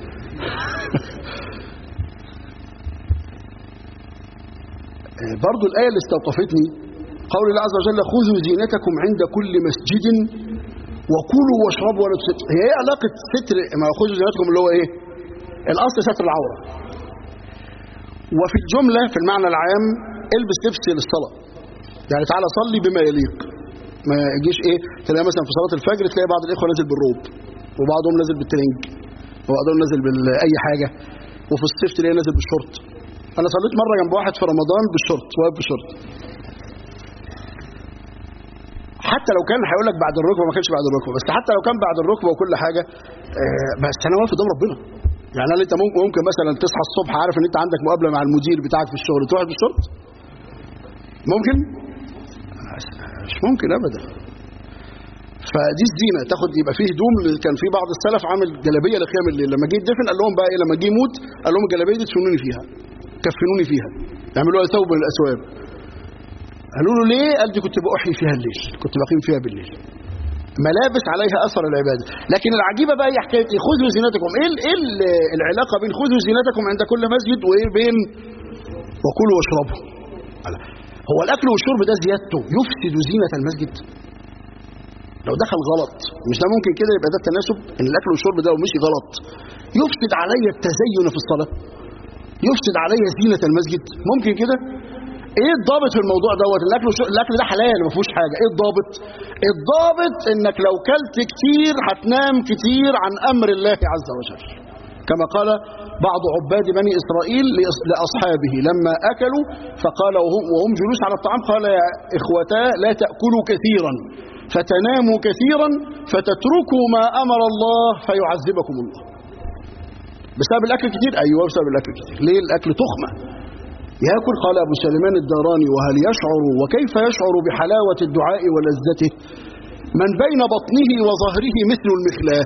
برضو الآية اللي استوقفتني قول الله عز وجل خذوا زينتكم عند كل مسجد وكلوا واشربوا ولا تستر هي ايه علاقة ستر ما خذوا زينتكم اللي هو ايه الأصل ستر العورة وفي الجملة في المعنى العام البس لبس للصلاة يعني تعالى صلي بما يليق ما يجيش ايه تلاقي مثلا في صلاة الفجر تلاقي بعض الإخوة نازل بالروب وبعضهم نازل بالترنج وبعضهم نازل بأي حاجة وفي الصيف تلاقيه نازل بالشورت انا صليت مره جنب واحد في رمضان بالشورت واقف بالشورت حتى لو كان هيقول لك بعد الركبه ما كانش بعد الركبه بس حتى لو كان بعد الركبه وكل حاجه آه، بس انا واقف قدام ربنا يعني هل انت ممكن ممكن مثلا تصحى الصبح عارف ان انت عندك مقابله مع المدير بتاعك في الشغل تروح بالشورت ممكن مش ممكن ابدا فدي الزينه تاخد يبقى فيه هدوم كان في بعض السلف عامل جلابيه لقيام الليل لما جه يدفن قال لهم بقى ايه لما جه يموت قال لهم الجلابيه دي تفنوني فيها كفنوني فيها يعملوها ثوب من الاسواب قالوا له ليه قال دي كنت بأحيي فيها الليل كنت بقيم فيها بالليل ملابس عليها اثر العباده لكن العجيبه بقى هي حكايه ايه خذوا زينتكم ايه ال- ايه ال- العلاقه بين خذوا زينتكم عند كل مسجد وايه بين وكلوا واشربوا هو الاكل والشرب ده زيادته يفسد زينه المسجد لو دخل غلط مش ده ممكن كده يبقى ده التناسب ان الاكل والشرب ده لو مشي غلط يفسد علي التزين في الصلاه يفسد علي زينه المسجد ممكن كده ايه الضابط في الموضوع دوت الاكل والشرب الاكل ده حلال ما فيهوش حاجه ايه الضابط الضابط انك لو كلت كتير هتنام كتير عن امر الله عز وجل كما قال بعض عباد بني اسرائيل لأص- لاصحابه لما اكلوا فقال وهم, وهم جلوس على الطعام قال يا اخوتا لا تاكلوا كثيرا فتناموا كثيرا فتتركوا ما امر الله فيعذبكم الله بسبب الاكل كتير ايوه بسبب الاكل كتير ليه الاكل تخمه ياكل قال ابو سليمان الداراني وهل يشعر وكيف يشعر بحلاوه الدعاء ولذته من بين بطنه وظهره مثل المخلاه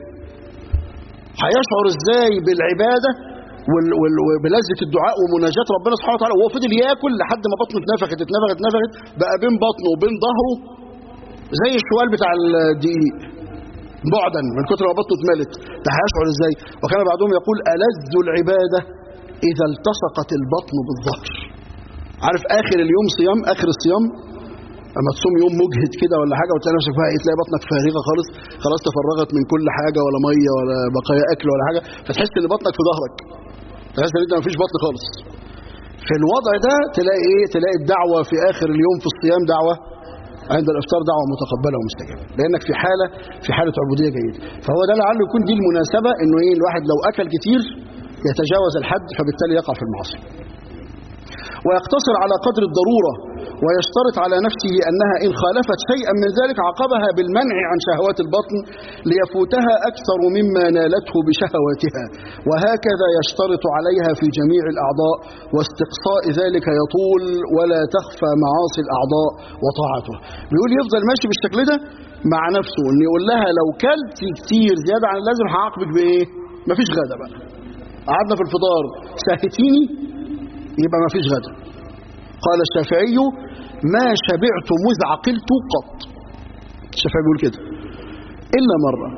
هيشعر ازاي بالعباده وال- وال- وبلذه الدعاء ومناجاه ربنا سبحانه وتعالى وهو فضل ياكل لحد ما بطنه اتنفخت اتنفخت اتنفخت بقى بين بطنه وبين ظهره زي الشوال بتاع الدقيق بعدا من كتر ما بطنه اتملت ده هيشعر ازاي وكان بعضهم يقول ألذ العبادة إذا التصقت البطن بالظهر عارف آخر اليوم صيام آخر الصيام اما تصوم يوم مجهد كده ولا حاجه وتلاقي نفسك بقى ايه تلاقي بطنك فارغه خالص خلاص تفرغت من كل حاجه ولا ميه ولا بقايا اكل ولا حاجه فتحس ان بطنك في ظهرك تحس ان انت مفيش بطن خالص في الوضع ده تلاقي ايه تلاقي الدعوه في اخر اليوم في الصيام دعوه عند الافطار دعوه متقبله ومستجابه لانك في حاله في حاله عبوديه جيده فهو ده لعله يكون دي المناسبه انه ايه الواحد لو اكل كتير يتجاوز الحد فبالتالي يقع في المعاصي ويقتصر على قدر الضرورة ويشترط على نفسه أنها إن خالفت شيئا من ذلك عاقبها بالمنع عن شهوات البطن ليفوتها أكثر مما نالته بشهواتها وهكذا يشترط عليها في جميع الأعضاء واستقصاء ذلك يطول ولا تخفى معاصي الأعضاء وطاعته بيقول يفضل ماشي بالشكل ده مع نفسه أن يقول لها لو كلت كتير زيادة عن اللازم هعاقبك بإيه مفيش غدا بقى قعدنا في الفطار ساهتيني يبقى ما فيش غدا قال الشافعي ما شبعت مذ عقلت قط الشافعي بيقول كده إلا مرة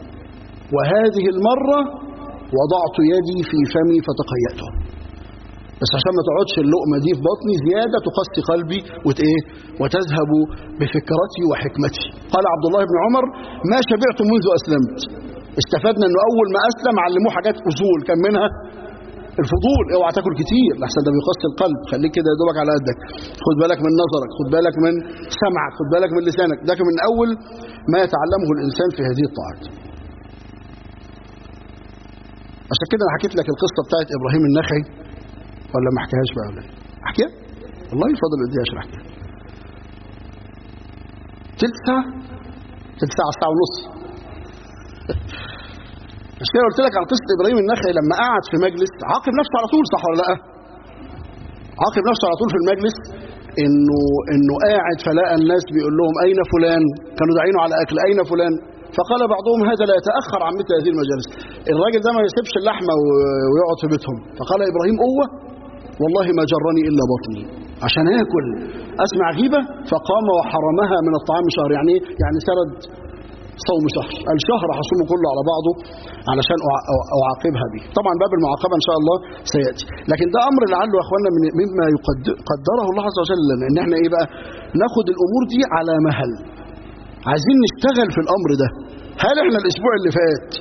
وهذه المرة وضعت يدي في فمي فتقيأته بس عشان ما تقعدش اللقمة دي في بطني زيادة تقسي قلبي وتإيه وتذهب بفكرتي وحكمتي قال عبد الله بن عمر ما شبعت منذ أسلمت استفدنا انه اول ما اسلم علموه حاجات اصول كان منها الفضول اوعى تاكل كتير لحسن ده بيقسي القلب خليك كده يا دوبك على قدك خد بالك من نظرك خد بالك من سمعك خد بالك من لسانك ده كان من اول ما يتعلمه الانسان في هذه الطاعات عشان كده انا حكيت لك القصه بتاعت ابراهيم النخعي ولا ما احكيهاش بقى ولا إيه؟ احكيها والله فضل قد ايه عشان احكيها تلت ساعه تلت ساعه ساعه ونص مش كده قلت لك عن قصه ابراهيم النخعي لما قعد في مجلس عاقب نفسه على طول صح ولا لا؟ عاقب نفسه على طول في المجلس انه انه قاعد فلقى الناس بيقول لهم اين فلان؟ كانوا داعينه على اكل اين فلان؟ فقال بعضهم هذا لا يتاخر عن مثل هذه المجالس الراجل ده ما يسيبش اللحمه و- ويقعد في بيتهم فقال ابراهيم قوه والله ما جرني الا بطني عشان اكل اسمع غيبه فقام وحرمها من الطعام شهر يعني ايه؟ يعني سرد صوم شهر الشهر هصومه كله على بعضه علشان أع- أع- اعاقبها به طبعا باب المعاقبه ان شاء الله سياتي لكن ده امر لعله يا اخوانا من مما يقد- قدره الله عز وجل لنا ان احنا ايه بقى ناخد الامور دي على مهل عايزين نشتغل في الامر ده هل احنا الاسبوع اللي فات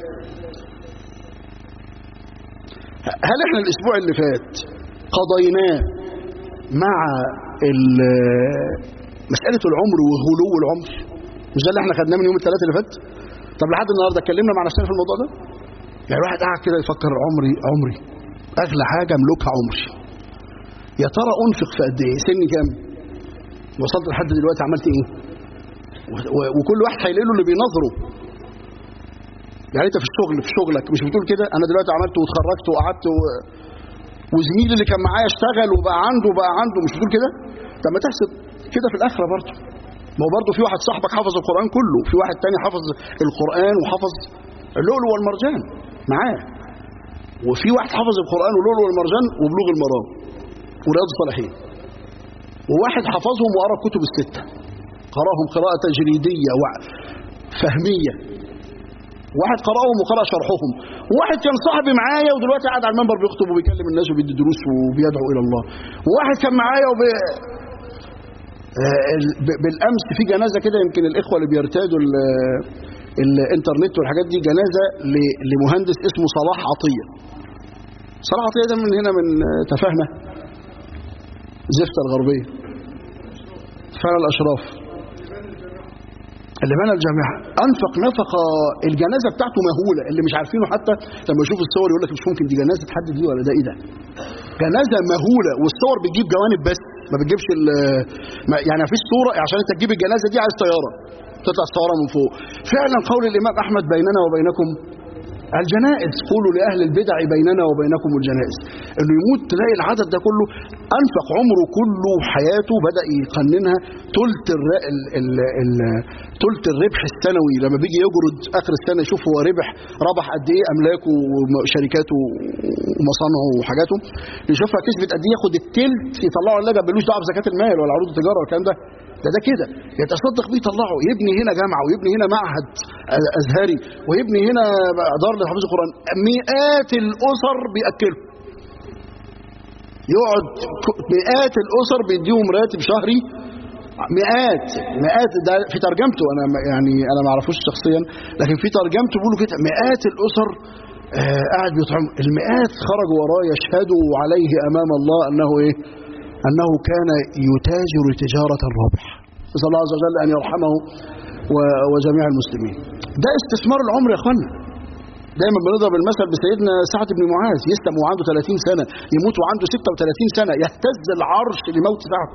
هل احنا الاسبوع اللي فات قضيناه مع ال- مساله العمر وغلو العمر مش ده اللي احنا خدناه من يوم الثلاثاء اللي فات طب لحد النهارده اتكلمنا مع نفسنا في الموضوع ده يعني الواحد قاعد كده يفكر عمري عمري اغلى حاجه املكها عمري يا ترى انفق في قد ايه سني كام وصلت لحد دلوقتي عملت ايه و- وكل واحد هيلاقي له اللي بينظره يعني انت في الشغل في شغلك مش بتقول كده انا دلوقتي عملت واتخرجت وقعدت و... وزميلي اللي كان معايا اشتغل وبقى عنده وبقى عنده مش بتقول كده طب ما تحسب كده في الاخره برضه ما هو برضه في واحد صاحبك حفظ القران كله في واحد تاني حفظ القران وحفظ اللؤلؤ والمرجان معاه وفي واحد حفظ القران واللؤلؤ والمرجان وبلوغ المرام ورياض الصالحين وواحد حفظهم وقرا الكتب السته قراهم قراءه تجريديه وفهميه واحد قراهم وقرا شرحهم وواحد كان صاحبي معايا ودلوقتي قاعد على المنبر بيخطب وبيكلم الناس وبيدي دروس وبيدعو الى الله وواحد كان معايا وب... آه، ال- ب- بالامس في جنازه كده يمكن الاخوه اللي بيرتادوا ال- الانترنت والحاجات دي جنازه ل- لمهندس اسمه صلاح عطيه صلاح عطيه ده من هنا من آه، تفاهمه زفته الغربيه فعل الاشراف اللي بنى الجامعه انفق نفقه الجنازه بتاعته مهوله اللي مش عارفينه حتى لما يشوف الصور يقول لك مش ممكن دي جنازه حد دي ولا ده ايه ده جنازه مهوله والصور بتجيب جوانب بس ما بتجيبش ال- ما- يعني مفيش صوره عشان انت تجيب الجنازه دي عايز طياره تطلع الصوره من فوق فعلا قول الامام احمد بيننا وبينكم الجنائز قولوا لاهل البدع بيننا وبينكم الجنائز انه يموت تلاقي العدد ده كله انفق عمره كله حياته بدا يقننها ثلث الر... ال... ال... ال... ثلث الربح السنوي لما بيجي يجرد اخر السنه يشوف هو ربح ربح قد ايه املاكه وشركاته ومصانعه وحاجاته يشوفها كسبت قد ايه ياخد الثلث يطلعه اللجنه ملوش دعوه بزكاه المال ولا عروض التجاره والكلام ده ده ده كده يتصدق بيه يطلعه يبني هنا جامعه ويبني هنا معهد ازهري ويبني هنا دار لتحفيظ القران مئات الاسر بياكلوا يقعد ك- مئات الاسر بيديهم راتب شهري مئات مئات ده في ترجمته انا ما- يعني انا ما اعرفوش شخصيا لكن في ترجمته بيقولوا كده مئات الاسر آه قاعد بيطعم المئات خرجوا وراه يشهدوا عليه امام الله انه ايه انه كان يتاجر تجاره الربح نسال الله عز وجل ان يرحمه و- وجميع المسلمين ده استثمار العمر يا اخوانا دايما بنضرب المثل بسيدنا سعد بن معاذ يسلم وعنده 30 سنه يموت وعنده 36 سنه يهتز العرش لموت سعد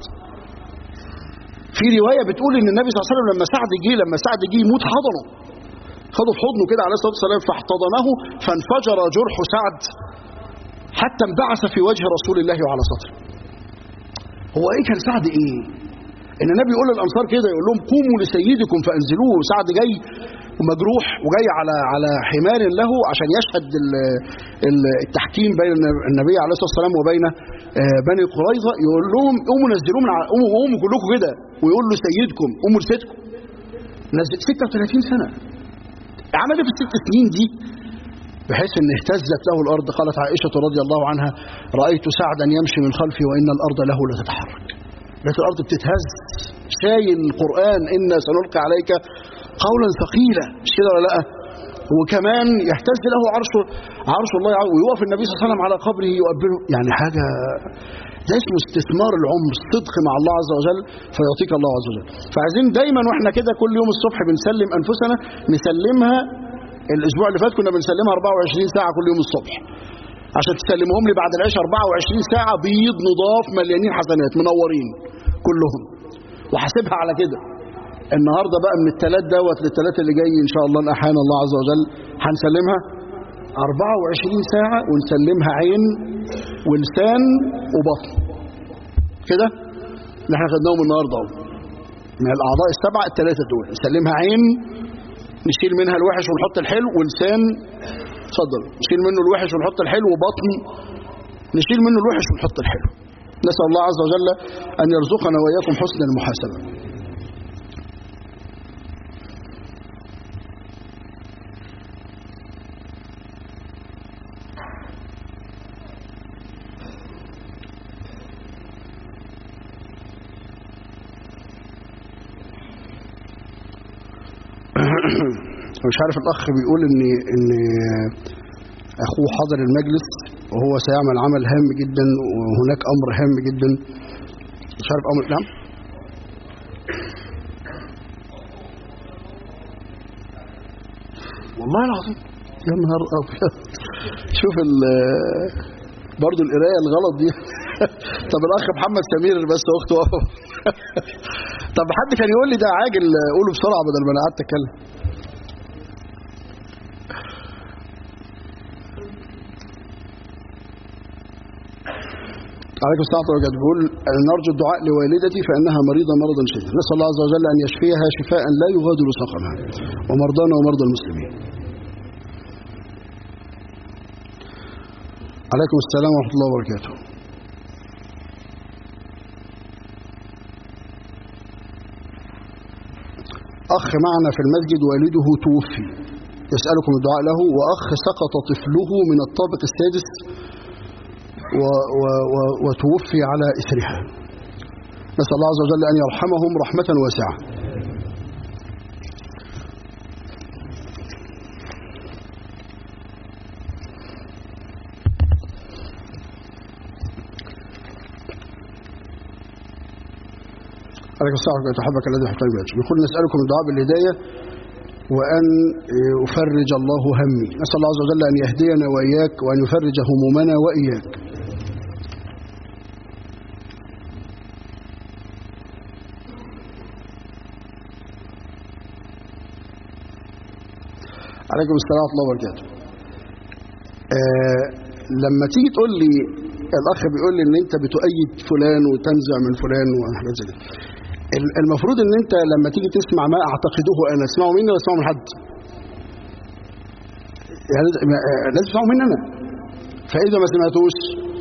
في روايه بتقول ان النبي صلى الله عليه وسلم لما سعد جه لما سعد جه يموت حضنه خده في حضنه كده عليه الصلاه والسلام فاحتضنه فانفجر جرح سعد حتى انبعث في وجه رسول الله وعلى سطره هو ايه كان سعد ايه ان النبي يقول للانصار كده يقول لهم قوموا لسيدكم فانزلوه سعد جاي ومجروح وجاي على على حمار له عشان يشهد ال- ال- التحكيم بين النبي عليه الصلاه والسلام وبين آه، بني قريظه يقول لهم قوموا نزلوه من على- قوموا قوموا كلكم كده ويقول له سيدكم قوموا لسيدكم نزل 36 سنه عمل ايه في الست سنين دي بحيث ان اهتزت له الارض قالت عائشه رضي الله عنها رايت سعدا يمشي من خلفي وان الارض له لتتحرك لقيت الارض بتتهز شايل القران انا سنلقي عليك قولا ثقيلا مش كده ولا لا وكمان يهتز له عرش عرش الله ويقف النبي صلى الله عليه وسلم على قبره يقبله يعني حاجه ده اسمه استثمار العمر الصدق مع الله عز وجل فيعطيك الله عز وجل فعايزين دايما واحنا كده كل يوم الصبح بنسلم انفسنا نسلمها الاسبوع اللي فات كنا بنسلمها 24 ساعه كل يوم الصبح عشان تسلمهم لي بعد العشاء 24 ساعه بيض نضاف مليانين حسنات منورين كلهم وحاسبها على كده النهارده بقى من الثلاث دوت للثلاث اللي جاي ان شاء الله ان احانا الله عز وجل هنسلمها 24 ساعه ونسلمها عين ولسان وبطن كده اللي احنا خدناهم النهارده اهو من الاعضاء السبعه الثلاثه دول نسلمها عين نشيل منها الوحش ونحط الحلو ولسان اتفضل نشيل منه الوحش ونحط الحلو وبطن نشيل منه الوحش ونحط الحلو نسال الله عز وجل ان يرزقنا واياكم حسن المحاسبه مش عارف الاخ بيقول ان ان اخوه حضر المجلس وهو سيعمل عمل هام جدا وهناك امر هام جدا مش عارف امر نعم والله العظيم يا نهار ابيض شوف ال برضه القرايه الغلط دي طب الاخ محمد سمير بس اخته طب حد كان يقول لي ده عاجل قوله بسرعه بدل ما انا قعدت اتكلم عليكم السلام ورحمة الله بيقول نرجو الدعاء لوالدتي فإنها مريضة مرضا شديدا نسأل الله عز وجل أن يشفيها شفاء لا يغادر سقما ومرضانا ومرضى المسلمين عليكم السلام ورحمة الله وبركاته أخ معنا في المسجد والده توفي يسألكم الدعاء له وأخ سقط طفله من الطابق السادس و و و وتوفي على إثرها نسأل الله عز وجل أن يرحمهم رحمة واسعة عليكم السلام ورحمة أحبك الذي حقا بيتش بيقول نسألكم الدعاء بالهداية وأن يفرج الله همي نسأل الله عز وجل أن يهدينا وإياك وأن يفرج همومنا وإياك عليكم السلام ورحمة الله وبركاته آه لما تيجي تقول لي الأخ بيقول لي إن أنت بتؤيد فلان وتنزع من فلان وحاجات زي كده المفروض ان انت لما تيجي تسمع ما اعتقده انا اسمعه مني ولا اسمعه من حد يعني لازم تسمعه مني انا فاذا ما سمعتوش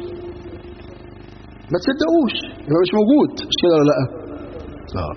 ما تصدقوش يبقى مش موجود مش كده ولا لا اه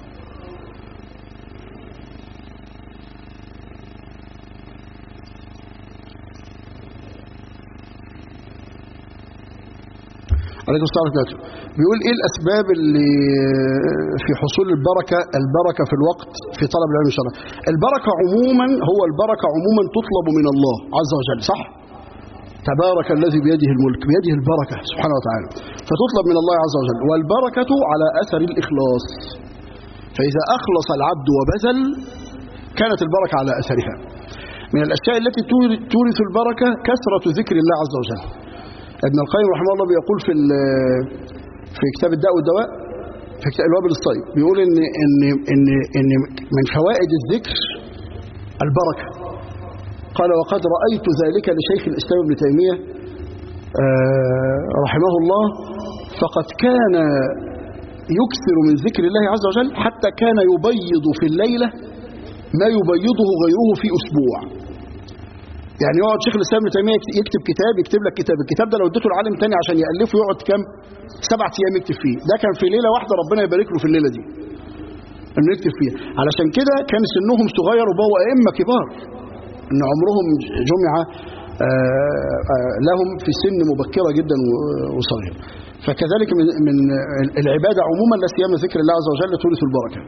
عليكم السلام ورحمة الله بيقول ايه الاسباب اللي في حصول البركة البركة في الوقت في طلب العلم الشرعي البركة عموما هو البركة عموما تطلب من الله عز وجل صح تبارك الذي بيده الملك بيده البركة سبحانه وتعالى فتطلب من الله عز وجل والبركة على أثر الإخلاص فإذا أخلص العبد وبذل كانت البركة على أثرها من الأشياء التي تورث البركة كثرة ذكر الله عز وجل ابن القيم رحمه الله بيقول في في كتاب الداء والدواء في كتاب الوابل الصيب بيقول ان ان ان ان من فوائد الذكر البركه قال وقد رايت ذلك لشيخ الاسلام ابن تيميه رحمه الله فقد كان يكثر من ذكر الله عز وجل حتى كان يبيض في الليله ما يبيضه غيره في اسبوع يعني يقعد شيخ الاسلام ابن تيميه يكتب كتاب يكتب لك كتاب الكتاب ده لو اديته لعالم تاني عشان يالفه يقعد كام سبع ايام يكتب فيه ده كان في ليله واحده ربنا يبارك له في الليله دي انه يكتب فيها علشان كده كان سنهم صغير وبقوا ائمه كبار ان عمرهم جمع لهم في سن مبكره جدا وصغيره فكذلك من من العباده عموما لا سيما ذكر الله عز وجل تورث البركه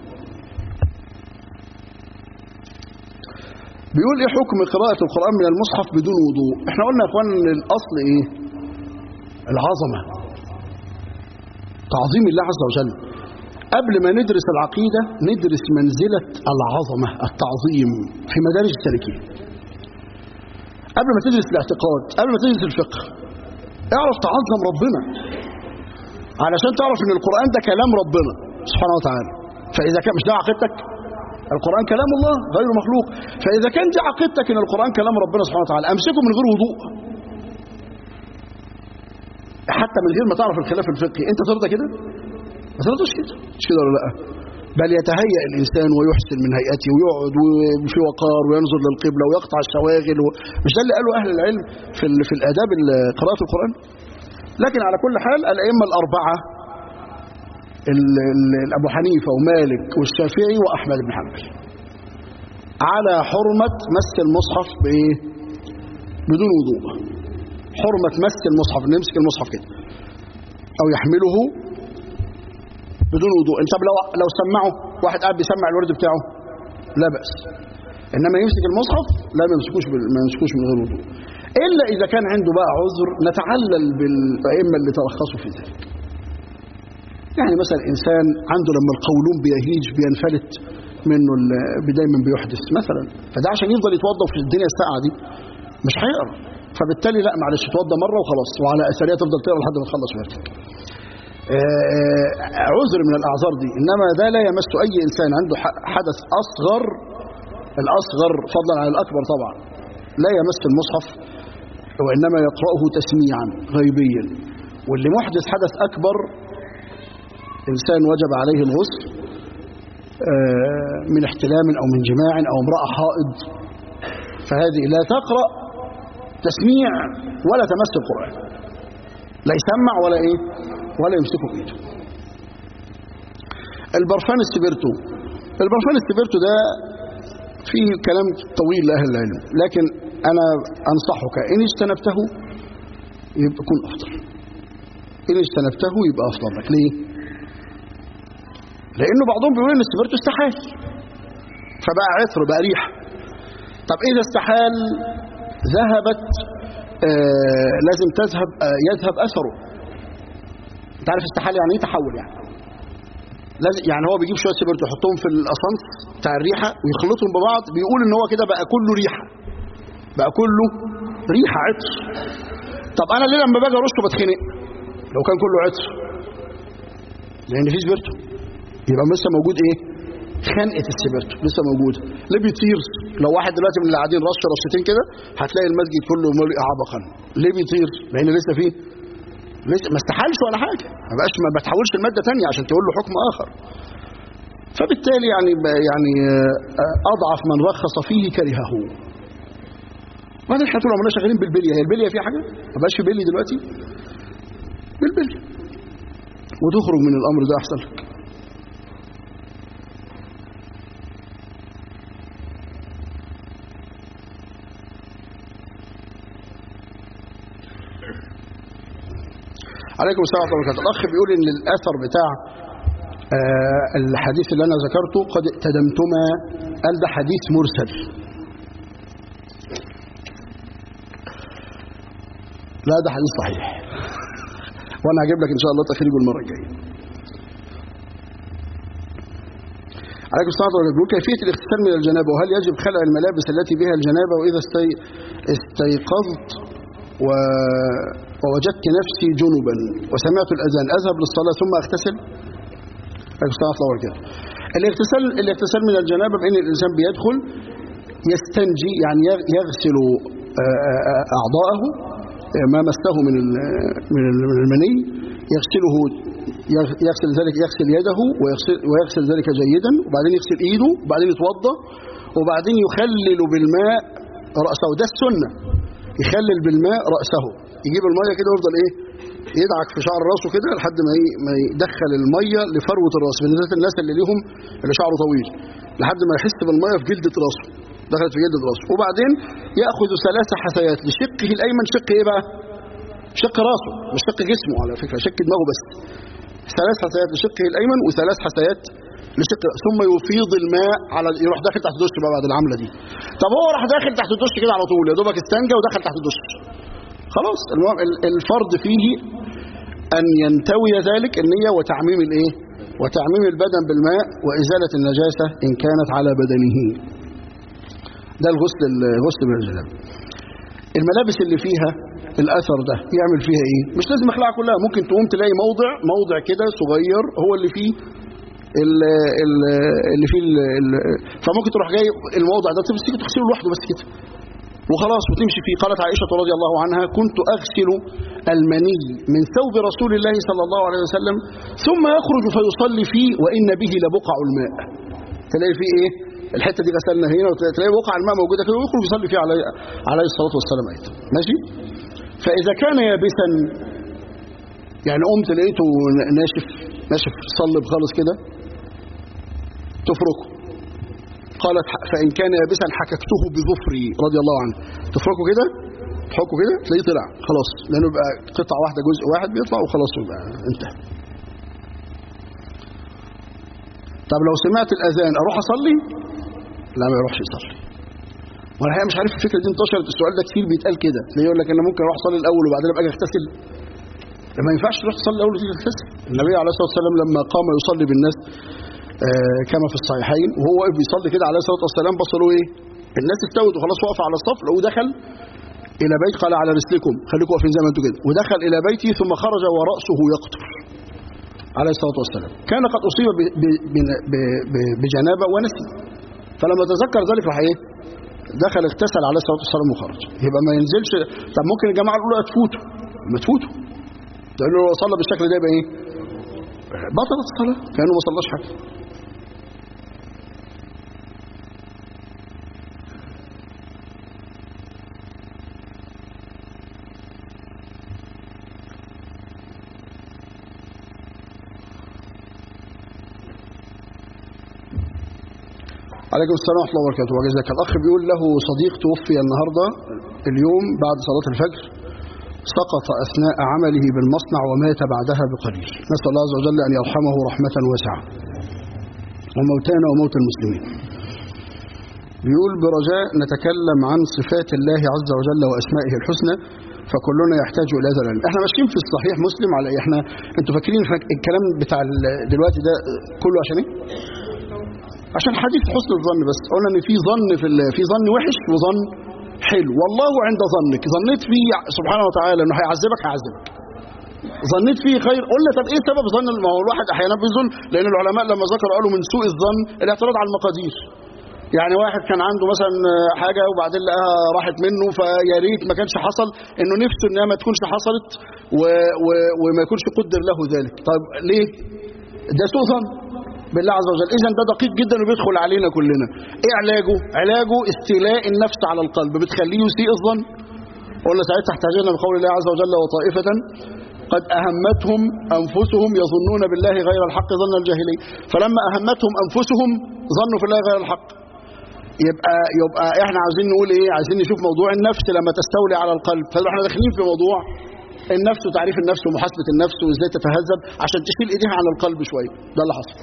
بيقول ايه حكم قراءة القرآن من المصحف بدون وضوء احنا قلنا يا اخوان ان الاصل ايه العظمة تعظيم الله عز وجل قبل ما ندرس العقيدة ندرس منزلة العظمة التعظيم في مدارج السالكين قبل ما تدرس الاعتقاد قبل ما تدرس الفقه اعرف تعظم ربنا علشان تعرف ان القرآن ده كلام ربنا سبحانه وتعالى فإذا كان مش ده عقيدتك القرآن كلام الله غير مخلوق فإذا كان دي عقيدتك ان القرآن كلام ربنا سبحانه وتعالى امسكه من غير وضوء حتى من غير ما تعرف الخلاف الفقهي انت ترضى كده ما ترضاش كده مش كده ولا لا بل يتهيأ الإنسان ويحسن من هيئته ويقعد في وقار وينظر للقبلة ويقطع الشواغل و... مش ده اللي قاله أهل العلم في, ال... في الآداب قراءة القرآن لكن على كل حال الأئمة الأربعة ال... ال... أبو حنيفة ومالك والشافعي وأحمد بن حنبل على حرمة مس المصحف بإيه؟ بدون وضوء حرمة مس المصحف نمسك المصحف كده أو يحمله بدون وضوء انت لو لو سمعه واحد قاعد بيسمع الورد بتاعه لا بأس انما يمسك المصحف لا ما يمسكوش ما يمسكوش من غير وضوء الا اذا كان عنده بقى عذر نتعلل بالائمه اللي ترخصوا في ذلك يعني مثلا انسان عنده لما القولون بيهيج بينفلت منه دايما بيحدث مثلا فده عشان يفضل يتوضا في الدنيا الساقعه دي مش هيقرا فبالتالي لا معلش توضى مره وخلاص وعلى اثريه تفضل تقرا لحد ما تخلص وقتك آه، عذر من الاعذار دي انما ده لا يمس اي انسان عنده ح- حدث اصغر الاصغر فضلا عن الاكبر طبعا لا يمس المصحف وانما يقراه تسميعا غيبيا واللي محدث حدث اكبر انسان وجب عليه الغسل آه، من احتلام او من جماع او امراه حائض فهذه لا تقرا تسميع ولا تمس القران لا يسمع ولا ايه ولا يمسكه بايده البرفان السبرتو البرفان السبرتو ده فيه كلام طويل لاهل العلم لكن انا انصحك ان اجتنبته يبقى يكون افضل ان اجتنبته يبقى افضل لك ليه لانه بعضهم بيقول ان السبرتو استحال فبقى عطر بقى ريحه طب اذا استحال ذهبت آه لازم تذهب آه يذهب اثره انت عارف استحال يعني ايه تحول يعني لازم يعني هو بيجيب شويه سبرتو يحطهم في الاسانس بتاع الريحه ويخلطهم ببعض بيقول ان هو كده بقى كله ريحه بقى كله ريحه عطر طب انا ليه لما باجي ارشه بتخنق لو كان كله عطر لان في سبرتو يبقى لسه موجود ايه خنقه السبرتو لسه موجوده ليه بيطير لو واحد دلوقتي من اللي قاعدين رش رشتين كده هتلاقي المسجد كله ملئ عبقا ليه بيطير لان لسه فيه لسه ما استحالش ولا حاجه ما بقاش ما بتحولش الماده ثانيه عشان تقول له حكم اخر فبالتالي يعني يعني اضعف من رخص فيه كرهه وبعدين احنا طول عمرنا شغالين بالبليه هي البليه فيها حاجه ما بقاش في بلي دلوقتي بالبليه وتخرج من الامر ده احسن لك عليكم السلام ورحمه الله وبركاته الاخ بيقول ان الاثر بتاع آه الحديث اللي انا ذكرته قد اقتدمتما قال ده حديث مرسل لا ده حديث صحيح وانا هجيب لك ان شاء الله تخريجه المره الجايه عليكم السلام ورحمه الله وبركاته كيفيه الاغتسال من الجنابه وهل يجب خلع الملابس التي بها الجنابه واذا استي... استيقظت و... ووجدت نفسي جنبا وسمعت الاذان اذهب للصلاه ثم اغتسل عليكم السلام ورحمه الله وبركاته الاغتسال الاغتسال من الجنابه بان الانسان بيدخل يستنجي يعني يغسل اعضاءه ما مسه من من المني يغسله يغسل ذلك يغسل يده ويغسل, ويغسل ذلك جيدا وبعدين يغسل ايده وبعدين يتوضا وبعدين يخلل بالماء راسه ده السنه يخلل بالماء راسه يجيب الميه كده ويفضل ايه يدعك في شعر راسه كده لحد ما ما يدخل الميه لفروه الراس بالذات الناس اللي ليهم اللي شعره طويل لحد ما يحس بالميه في جلده راسه دخلت في جلده راسه وبعدين ياخذ ثلاث حثيات لشقه الايمن شق ايه بقى شق راسه مش شق جسمه على فكره شق دماغه بس ثلاث حثيات لشقه الايمن وثلاث حثيات لشق ثم يفيض الماء على يروح داخل تحت الدش بقى بعد العمله دي طب هو راح داخل تحت الدش كده على طول يا دوبك استنجى ودخل تحت الدش خلاص الفرض فيه أن ينتوي ذلك النية وتعميم الإيه؟ وتعميم البدن بالماء وإزالة النجاسة إن كانت على بدنه ده الغسل الغسل من الجنابة الملابس اللي فيها الأثر ده يعمل فيها إيه؟ مش لازم يخلعها كلها ممكن تقوم تلاقي موضع موضع كده صغير هو اللي فيه اللي فيه فممكن تروح جاي الموضع ده تمسكه تغسله لوحده بس كده وخلاص وتمشي فيه قالت عائشة رضي الله عنها كنت أغسل المني من ثوب رسول الله صلى الله عليه وسلم ثم يخرج فيصلي فيه وإن به لبقع الماء تلاقي فيه إيه الحتة دي غسلنا هنا وتلاقي بقع الماء موجودة كده ويخرج يصلي فيه عليه, عليه الصلاة والسلام أيضا ماشي فإذا كان يابسا يعني قمت لقيته ناشف ناشف صلب خالص كده تفركه قالت فإن كان يابسا حككته بظفري رضي الله عنه تفركه كده تحكه كده تلاقيه طلع خلاص لأنه يبقى قطعة واحدة جزء واحد بيطلع وخلاص يبقى انتهى طب لو سمعت الأذان أروح أصلي لا ما يروحش يصلي وانا الحقيقه مش عارف الفكره دي انتشرت السؤال ده كتير بيتقال كده تلاقيه يقول لك انا ممكن اروح اصلي الاول وبعدين ابقى اجي اغتسل ما ينفعش تروح تصلي الاول وتيجي تغتسل النبي عليه الصلاه والسلام لما قام يصلي بالناس آه كما في الصحيحين وهو واقف بيصلي كده عليه الصلاه والسلام بص له ايه الناس استوت وخلاص واقفه على الصف لو دخل الى بيت قال على رسلكم خليكم واقفين زي ما انتم كده ودخل الى بيته ثم خرج وراسه يقطر عليه الصلاه والسلام كان قد اصيب ب- ب- ب- ب- ب- بجنابه ونسي فلما تذكر ذلك راح ايه دخل اغتسل عليه الصلاه والسلام وخرج يبقى ما ينزلش طب ممكن الجماعه الاولى تفوتوا ما تفوتوا لانه لو صلى بالشكل ده يبقى ايه بطلت الصلاه كانه ما صلاش حاجه عليكم السلام ورحمه الله وبركاته وجزاك الاخ بيقول له صديق توفي النهارده اليوم بعد صلاه الفجر سقط اثناء عمله بالمصنع ومات بعدها بقليل نسال الله عز وجل ان يرحمه رحمه واسعه وموتانا وموت المسلمين بيقول برجاء نتكلم عن صفات الله عز وجل واسمائه الحسنى فكلنا يحتاج الى هذا العلم احنا ماشيين في الصحيح مسلم على احنا انتوا فاكرين فاك- الكلام بتاع ال- دلوقتي ده كله عشان ايه عشان حديث حسن الظن بس قلنا ان في ظن في ال- في ظن وحش وظن حلو والله عند ظنك ظنيت فيه سبحانه وتعالى انه هيعذبك هيعذبك ظنيت فيه خير قلنا طب ايه سبب ظن ما هو الواحد احيانا بيظن لان العلماء لما ذكروا قالوا من سوء الظن الاعتراض على المقادير يعني واحد كان عنده مثلا حاجه وبعدين لقاها راحت منه فيا ريت ما كانش حصل انه نفسه انها ما تكونش حصلت و و وما يكونش قدر له ذلك طيب ليه ده سوء ظن بالله عز وجل اذا ده دقيق جدا وبيدخل علينا كلنا ايه علاجه علاجه استيلاء النفس على القلب بتخليه يسيء الظن قلنا ساعتها احتاجنا بقول الله عز وجل وطائفه قد اهمتهم انفسهم يظنون بالله غير الحق ظن الجاهليه فلما اهمتهم انفسهم ظنوا في الله غير الحق يبقى يبقى احنا عايزين نقول ايه عايزين نشوف موضوع النفس لما تستولي على القلب فاحنا داخلين في موضوع النفس وتعريف النفس ومحاسبه النفس وازاي تتهذب عشان تشيل ايديها عن القلب شويه ده اللي حصل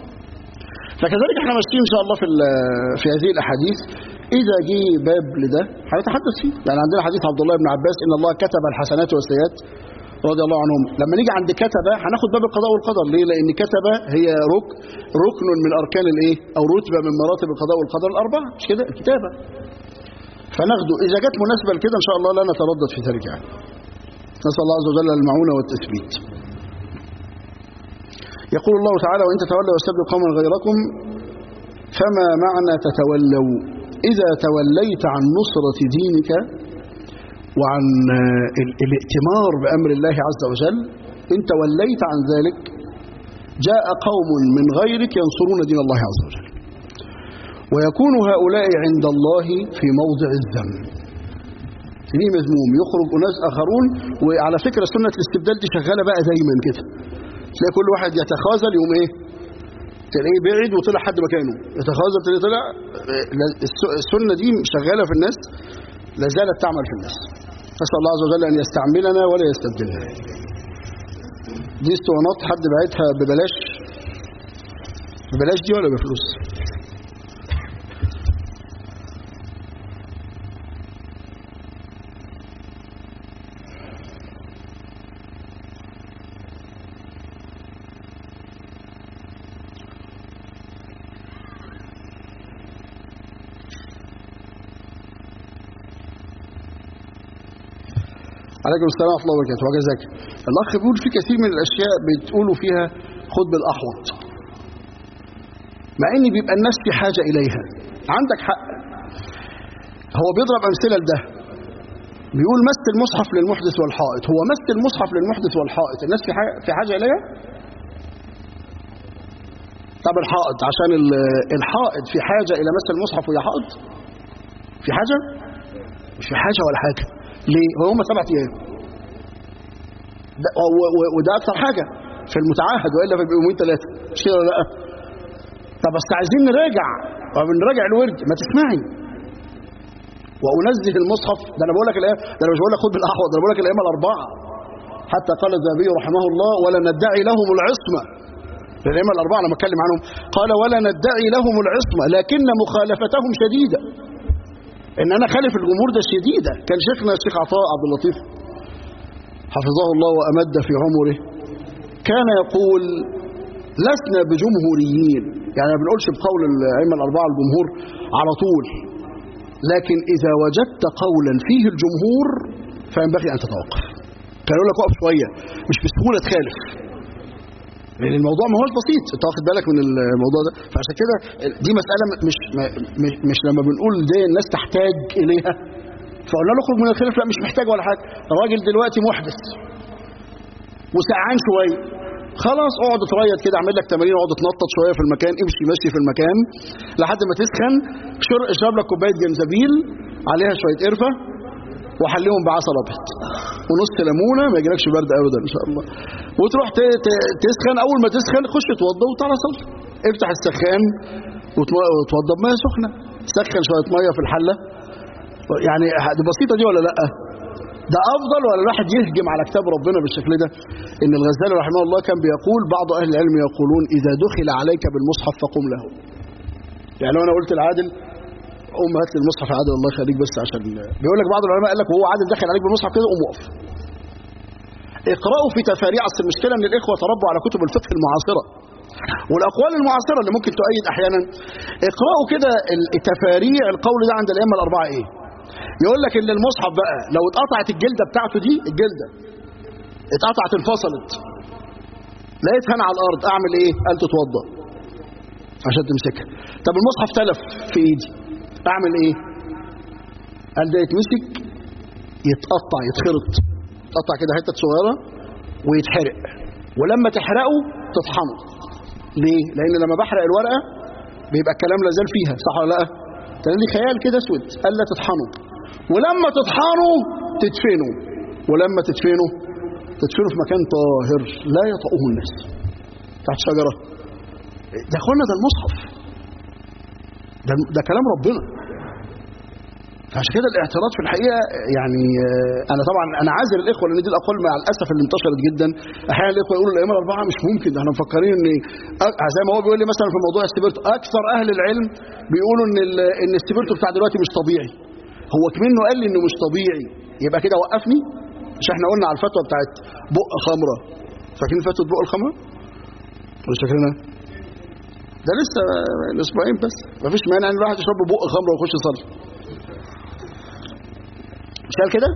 فكذلك احنا ماشيين ان شاء الله في ال- في هذه الاحاديث اذا جه باب لده هنتحدث فيه يعني عندنا حديث عبد الله بن عباس ان الله كتب الحسنات والسيئات رضي الله عنهم لما نيجي عند كتب هناخد باب القضاء والقدر ليه لان كتب هي ركن ركن من اركان الايه او رتبه من مراتب القضاء والقدر الاربعه مش كده الكتابه فناخده اذا جت مناسبه لكده ان شاء الله لا نتردد في ذلك يعني نسال الله عز وجل المعونه والتثبيت يقول الله تعالى وإن تتولوا يستبدل قوما غيركم فما معنى تتولوا إذا توليت عن نصرة دينك وعن آه، ال- الائتمار بأمر الله عز وجل إن توليت عن ذلك جاء قوم من غيرك ينصرون دين الله عز وجل ويكون هؤلاء عند الله في موضع الذم ليه مذموم يخرج أناس آخرون وعلى فكرة سنة الاستبدال دي شغالة بقى دايما كده تلاقي كل واحد يتخاذل يوم ايه تلاقيه بعد وطلع حد مكانه يتخاذل تلاقيه طلع الس- السنه دي شغاله في الناس لا زالت تعمل في الناس نسال الله عز وجل ان يستعملنا ولا يستبدلنا دي اسطوانات حد باعتها ببلاش ببلاش دي ولا بفلوس عليكم السلام ورحمه الله وبركاته وجزاك الاخ بيقول في كثير من الاشياء بتقولوا فيها خد بالاحوط مع ان بيبقى الناس في حاجه اليها عندك حق هو بيضرب امثله لده بيقول مس المصحف للمحدث والحائط هو مس المصحف للمحدث والحائط الناس في حاجه في حاجه اليها طب الحائط عشان ال- الحائط في حاجه الى مس المصحف وهي حائط في حاجه مش في حاجه ولا حاجه ليه هو هم سبعة ايام ده و- و- وده اكثر حاجه في المتعهد والا في يومين ثلاثه مش كده ولا لا طب بس عايزين نراجع طب نراجع الورد ما تسمعي وانزه المصحف ده انا بقول لك الايه ده انا مش بقول لك خد بالاحوط ده انا بقول لك الائمه الاربعه حتى قال الذهبي رحمه الله ولا ندعي لهم العصمه الائمه الاربعه لما اتكلم عنهم قال ولا ندعي لهم العصمه لكن مخالفتهم شديده ان انا خالف الجمهور ده شديده كان شيخنا الشيخ عطاء عبد اللطيف حفظه الله وامد في عمره كان يقول لسنا بجمهوريين يعني ما بنقولش بقول الائمه الاربعه الجمهور على طول لكن إذا وجدت قولا فيه الجمهور فينبغي أن تتوقف كان يقول لك وقف شوية مش بسهولة تخالف لأن الموضوع ما هوش بسيط أنت واخد بالك من الموضوع ده فعشان كده دي مسألة مش مش, مش لما بنقول دي الناس تحتاج إليها فقلنا له اخرج من الخلاف لا مش محتاج ولا حاجة الراجل دلوقتي محدث وسقعان شوية خلاص اقعد اتريض كده اعمل لك تمارين اقعد اتنطط شويه في المكان امشي ماشي في المكان لحد ما تسخن اشرب لك كوبايه جنزبيل عليها شويه قرفه وحليهم بعسل ابيض ونص ليمونه ما يجيلكش برد ابدا ان شاء الله وتروح تسخن اول ما تسخن خش اتوضى وتعالى صلي افتح السخان وتوضى بميه سخنه سخن شويه ميه في الحله يعني دي بسيطه دي ولا لا ده افضل ولا الواحد يهجم على كتاب ربنا بالشكل ده ان الغزالي رحمه الله كان بيقول بعض اهل العلم يقولون اذا دخل عليك بالمصحف فقم له يعني لو انا قلت العادل قوم هات لي المصحف يا عادل الله يخليك بس عشان بيقول لك بعض العلماء قال لك وهو عادل داخل عليك بالمصحف كده قوم وقف اقرأوا في تفاريع اصل المشكله ان الاخوه تربوا على كتب الفقه المعاصره والاقوال المعاصره اللي ممكن تؤيد احيانا اقرأوا كده التفاريع القول ده عند الائمه الاربعه ايه يقول لك ان المصحف بقى لو اتقطعت الجلده بتاعته دي الجلده اتقطعت انفصلت لقيتها على الارض اعمل ايه قال تتوضا عشان تمسكها طب المصحف تلف في ايدي اعمل ايه قال ده يتمسك يتقطع يتخرط يتقطع كده حتت صغيره ويتحرق ولما تحرقه تطحنه ليه لان لما بحرق الورقه بيبقى الكلام لازال فيها صح ولا لا كان لي خيال كده اسود قال لا تطحنه ولما تطحنه تدفنه ولما تدفنه تدفنه في مكان طاهر لا يطأه الناس تحت شجره ده اخوانا ده المصحف ده, ده كلام ربنا فعشان كده الاعتراض في الحقيقه يعني انا طبعا انا عاذر الاخوه لان دي الاقوال مع الاسف اللي انتشرت جدا احيانا الاخوه يقولوا الائمه الاربعه مش ممكن ده احنا مفكرين ان زي ما هو بيقول لي مثلا في موضوع السبيرتو اكثر اهل العلم بيقولوا ان ان السبيرتو بتاع دلوقتي مش طبيعي هو كمنه قال لي انه مش طبيعي يبقى كده وقفني مش احنا قلنا على الفتوى بتاعت بق خمره فاكرين فتوى بق الخمره ولا فاكرينها ده لسه الاسبوعين بس مفيش مانع ان الواحد يشرب بق خمره ويخش يصلي مش قال كده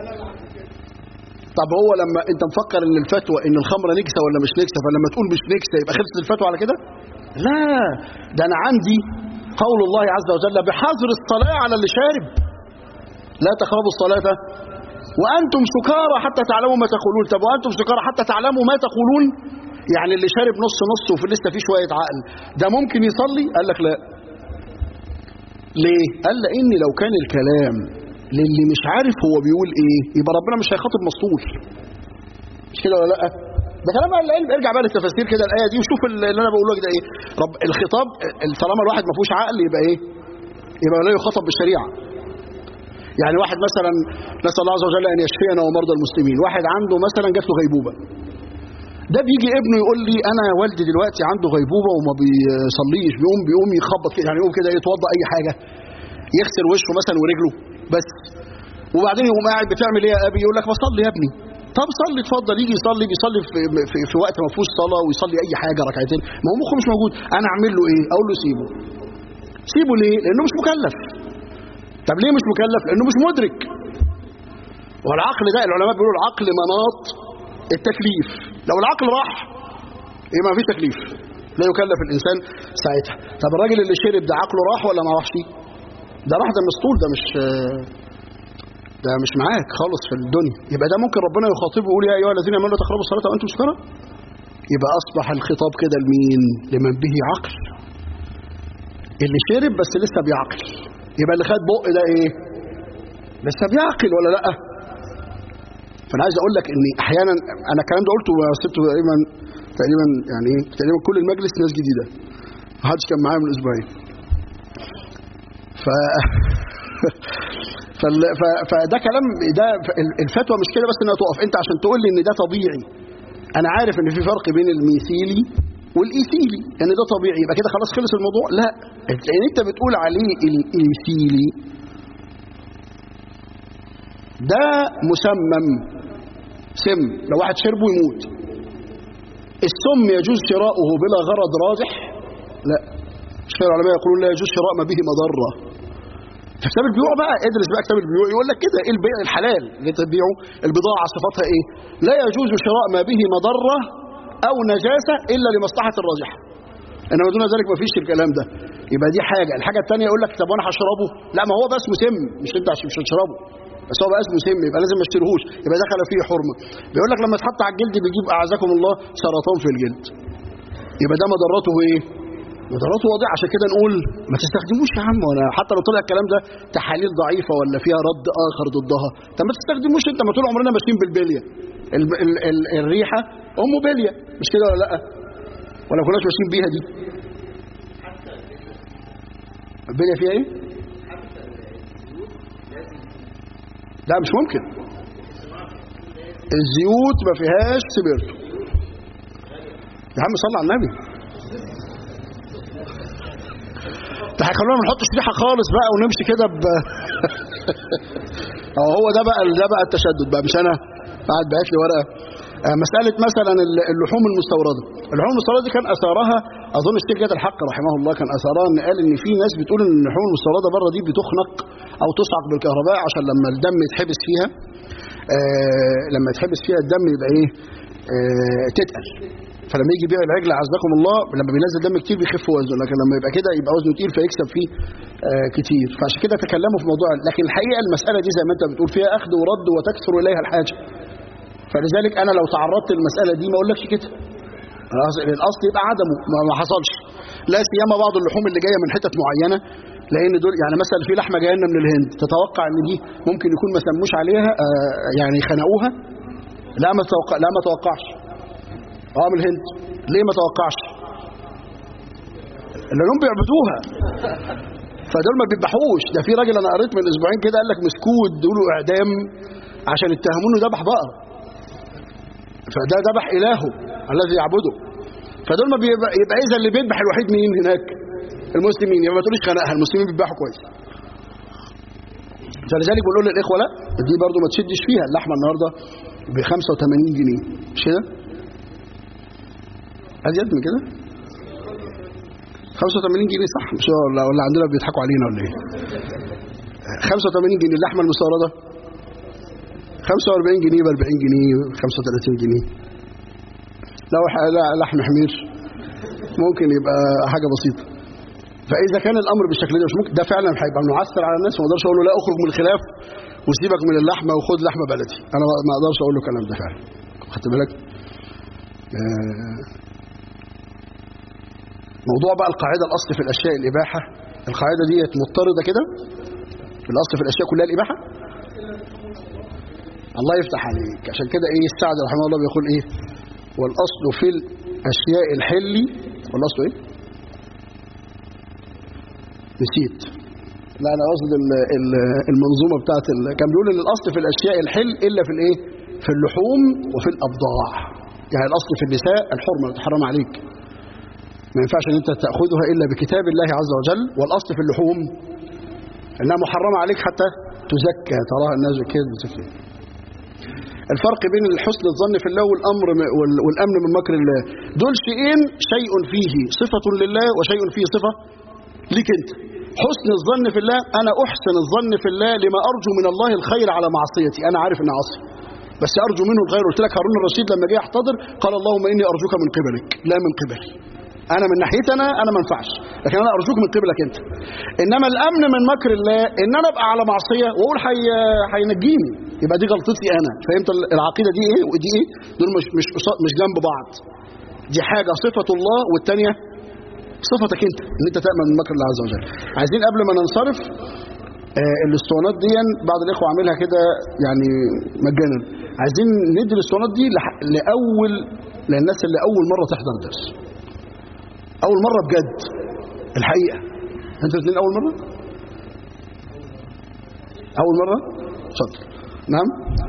طب هو لما انت مفكر ان الفتوى ان الخمره نجسه ولا مش نجسه فلما تقول مش نجسه يبقى خلصت الفتوى على كده لا ده انا عندي قول الله عز وجل بحظر الصلاه على اللي شارب لا تقربوا الصلاه وانتم سكارى حتى تعلموا ما تقولون طب وانتم سكارى حتى تعلموا ما تقولون يعني اللي شارب نص نص وفي لسه فيه شويه عقل ده ممكن يصلي قال لك لا ليه قال لان لو كان الكلام للي مش عارف هو بيقول ايه يبقى ربنا مش هيخاطب مسطول مش كده ولا لا ده كلام اهل العلم ارجع بقى للتفاسير كده الايه دي وشوف اللي انا بقول لك ده ايه رب الخطاب طالما الواحد ما فيهوش عقل يبقى ايه يبقى لا يخاطب بالشريعه يعني واحد مثلا نسال الله عز وجل ان يشفينا ومرضى المسلمين واحد عنده مثلا جات له غيبوبه ده بيجي ابنه يقول لي انا والدي دلوقتي عنده غيبوبه وما بيصليش بيقوم بيقوم يخبط كده يعني يقوم كده يتوضا اي حاجه يغسل وشه مثلا ورجله بس وبعدين يقوم قاعد بتعمل ايه يا ابي يقول لك بصلي يا ابني طب صلي اتفضل يجي يصلي بيصلي في, في, في وقت ما فيهوش صلاه ويصلي اي حاجه ركعتين ما هو مخه مش موجود انا اعمل له ايه اقول له سيبه سيبه ليه لانه مش مكلف طب ليه مش مكلف لانه مش مدرك والعقل ده العلماء بيقولوا العقل مناط التكليف لو العقل راح يبقى ما فيش تكليف لا يكلف الانسان ساعتها طب الراجل اللي شرب ده عقله راح ولا ما راحش ده راح ده مسطول ده مش ده مش معاك خالص في الدنيا يبقى ده ممكن ربنا يخاطبه ويقول يا ايها الذين امنوا تقربوا الصلاه وانتم سكارى يبقى اصبح الخطاب كده لمين لمن به عقل اللي شرب بس لسه بيعقل يبقى اللي خد بق ده ايه لسه بيعقل ولا لا فانا عايز اقول لك ان احيانا انا الكلام ده قلته وسبته تقريبا تقريبا يعني ايه تقريبا كل المجلس ناس جديده ما حدش كان معايا من اسبوعين ف فال... ف... فده كلام ده الفتوى مش كده بس انها تقف انت عشان تقول لي ان ده طبيعي انا عارف ان في فرق بين الميثيلي والايثيلي ان يعني ده طبيعي يبقى كده خلاص خلص الموضوع لا لان انت بتقول عليه الايثيلي ده مسمم سم لو واحد شربه يموت السم يجوز شراؤه بلا غرض راجح لا العلماء يقولون لا يجوز شراء ما به مضره في كتاب البيوع بقى ادرس بقى كتاب البيوع يقول لك كده ايه البيع الحلال اللي تبيعه البضاعه صفاتها ايه لا يجوز شراء ما به مضره او نجاسه الا لمصلحه الراجحه انما دون ذلك ما فيش الكلام ده يبقى دي حاجه الحاجه الثانيه يقول لك طب وانا هشربه لا ما هو ده اسمه سم مش انت عشان مش هتشربه بس هو بقى اسمه سم يبقى لازم ما اشتريهوش يبقى دخل فيه حرمه بيقول لك لما اتحط على الجلد بيجيب اعزكم الله سرطان في الجلد يبقى ده مضرته ايه مضرته واضحه عشان كده نقول ما تستخدموش يا عم وانا حتى لو طلع الكلام ده تحاليل ضعيفه ولا فيها رد اخر ضدها طب ما تستخدموش انت ما طول عمرنا ماشيين بالبليه ال ال ال الريحه ام بليه مش كده ولا لا ولا كناش ماشيين بيها دي البليه فيها ايه لا مش ممكن الزيوت ما فيهاش سبيرتو يا عم صل على النبي ده هيخلونا ما نحطش ريحه خالص بقى ونمشي كده ب اه هو ده بقى ده بقى التشدد بقى مش انا قاعد بعت لي ورقه آه مساله مثلا اللحوم المستورده اللحوم المستورده دي كان اثارها اظن الشيخ جاد الحق رحمه الله كان اثارها ان قال ان في ناس بتقول ان اللحوم المستورده بره دي بتخنق او تصعق بالكهرباء عشان لما الدم يتحبس فيها آه لما يتحبس فيها الدم يبقى ايه آه تتقل فلما يجي يبيع العجل عزكم الله لما بينزل دم كتير بيخف وزنه لكن لما يبقى كده يبقى وزنه تقيل فيكسب فيه آه كتير فعشان كده تكلموا في موضوع لكن الحقيقه المساله دي زي ما انت بتقول فيها اخذ ورد وتكثر اليها الحاجه فلذلك انا لو تعرضت للمساله دي ما اقولكش كده الاصل يبقى عدمه ما, ما حصلش لا سيما بعض اللحوم اللي جايه من حتت معينه لان دول يعني مثلا في لحمه جايه لنا من الهند تتوقع ان دي ممكن يكون ما سموش عليها آه يعني خنقوها لا ما توقع لا ما توقعش اه من الهند ليه ما توقعش لانهم بيعبدوها فدول ما بيذبحوش ده في راجل انا قريت من اسبوعين كده قال لك مسكوت دول اعدام عشان اتهمونه ذبح بقره فده ذبح الهه الذي يعبده فدول ما بيبقى يبقى اذا اللي بيذبح الوحيد مين هناك المسلمين يبقى ما تقوليش خنقها المسلمين بيذبحوا كويس فلذلك بنقول للاخوه لا دي برضو ما تشدش فيها اللحمه النهارده ب 85 جنيه مش كده؟ ازيد من كده 85 جنيه صح مش ولا ولا عندنا بيضحكوا علينا ولا ايه 85 جنيه اللحمه المستورده 45 جنيه ب 40 جنيه 35 جنيه لو لحم حمير ممكن يبقى حاجه بسيطه فاذا كان الامر بالشكل ده مش ممكن ده فعلا هيبقى معسر على الناس وما اقدرش اقول له لا اخرج من الخلاف وسيبك من اللحمه وخد لحمه بلدي انا ما اقدرش اقول له الكلام ده فعلا خدت بالك آه موضوع بقى القاعده الاصل في الاشياء الاباحه القاعده ديت مضطرده كده في الاصل في الاشياء كلها الاباحه الله يفتح عليك عشان كده ايه السعد رحمه الله بيقول ايه والاصل في الاشياء الحل والاصل ايه نسيت لا انا قصد المنظومه بتاعت كان بيقول ان الاصل في الاشياء الحل الا في الايه في اللحوم وفي الابضاع يعني الاصل في النساء الحرمه تحرم عليك ما ينفعش ان انت تاخذها الا بكتاب الله عز وجل والاصل في اللحوم انها محرمه عليك حتى تزكى تراها الناس كده بتزكي الفرق بين الحسن الظن في الله والامر والامن من مكر الله دول شيئين شيء فيه صفه لله وشيء فيه صفه ليك انت حسن الظن في الله انا احسن الظن في الله لما ارجو من الله الخير على معصيتي انا عارف اني عاصي بس ارجو منه الخير قلت لك هارون الرشيد لما جه يحتضر قال اللهم اني ارجوك من قبلك لا من قبلي انا من ناحيتي انا انا ما ينفعش لكن انا ارجوك من قبلك انت انما الامن من مكر الله ان انا ابقى على معصيه واقول هينجيني يبقى دي غلطتي انا فهمت العقيده دي ايه ودي ايه دول مش مش مش جنب بعض دي حاجه صفه الله والثانيه صفتك انت ان انت تامن من مكر الله عز وجل عايزين قبل ما ننصرف آه الاسطوانات دي بعض الاخوه عاملها كده يعني مجانا عايزين ندي الاسطوانات دي لاول للناس اللي اول مره تحضر درس اول مره بجد الحقيقه انتوا الاثنين اول مره اول مره اتفضل نعم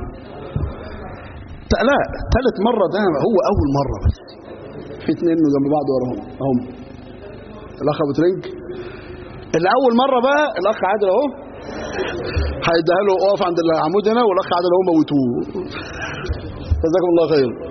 لا ثالث مره ده هو اول مره بس في اثنين جنب بعض وراهم اهم الاخ ابو ترنج اللي اول مره بقى الاخ عادل اهو هيديها له اقف عند العمود هنا والاخ عادل اهو موتوه جزاكم الله خير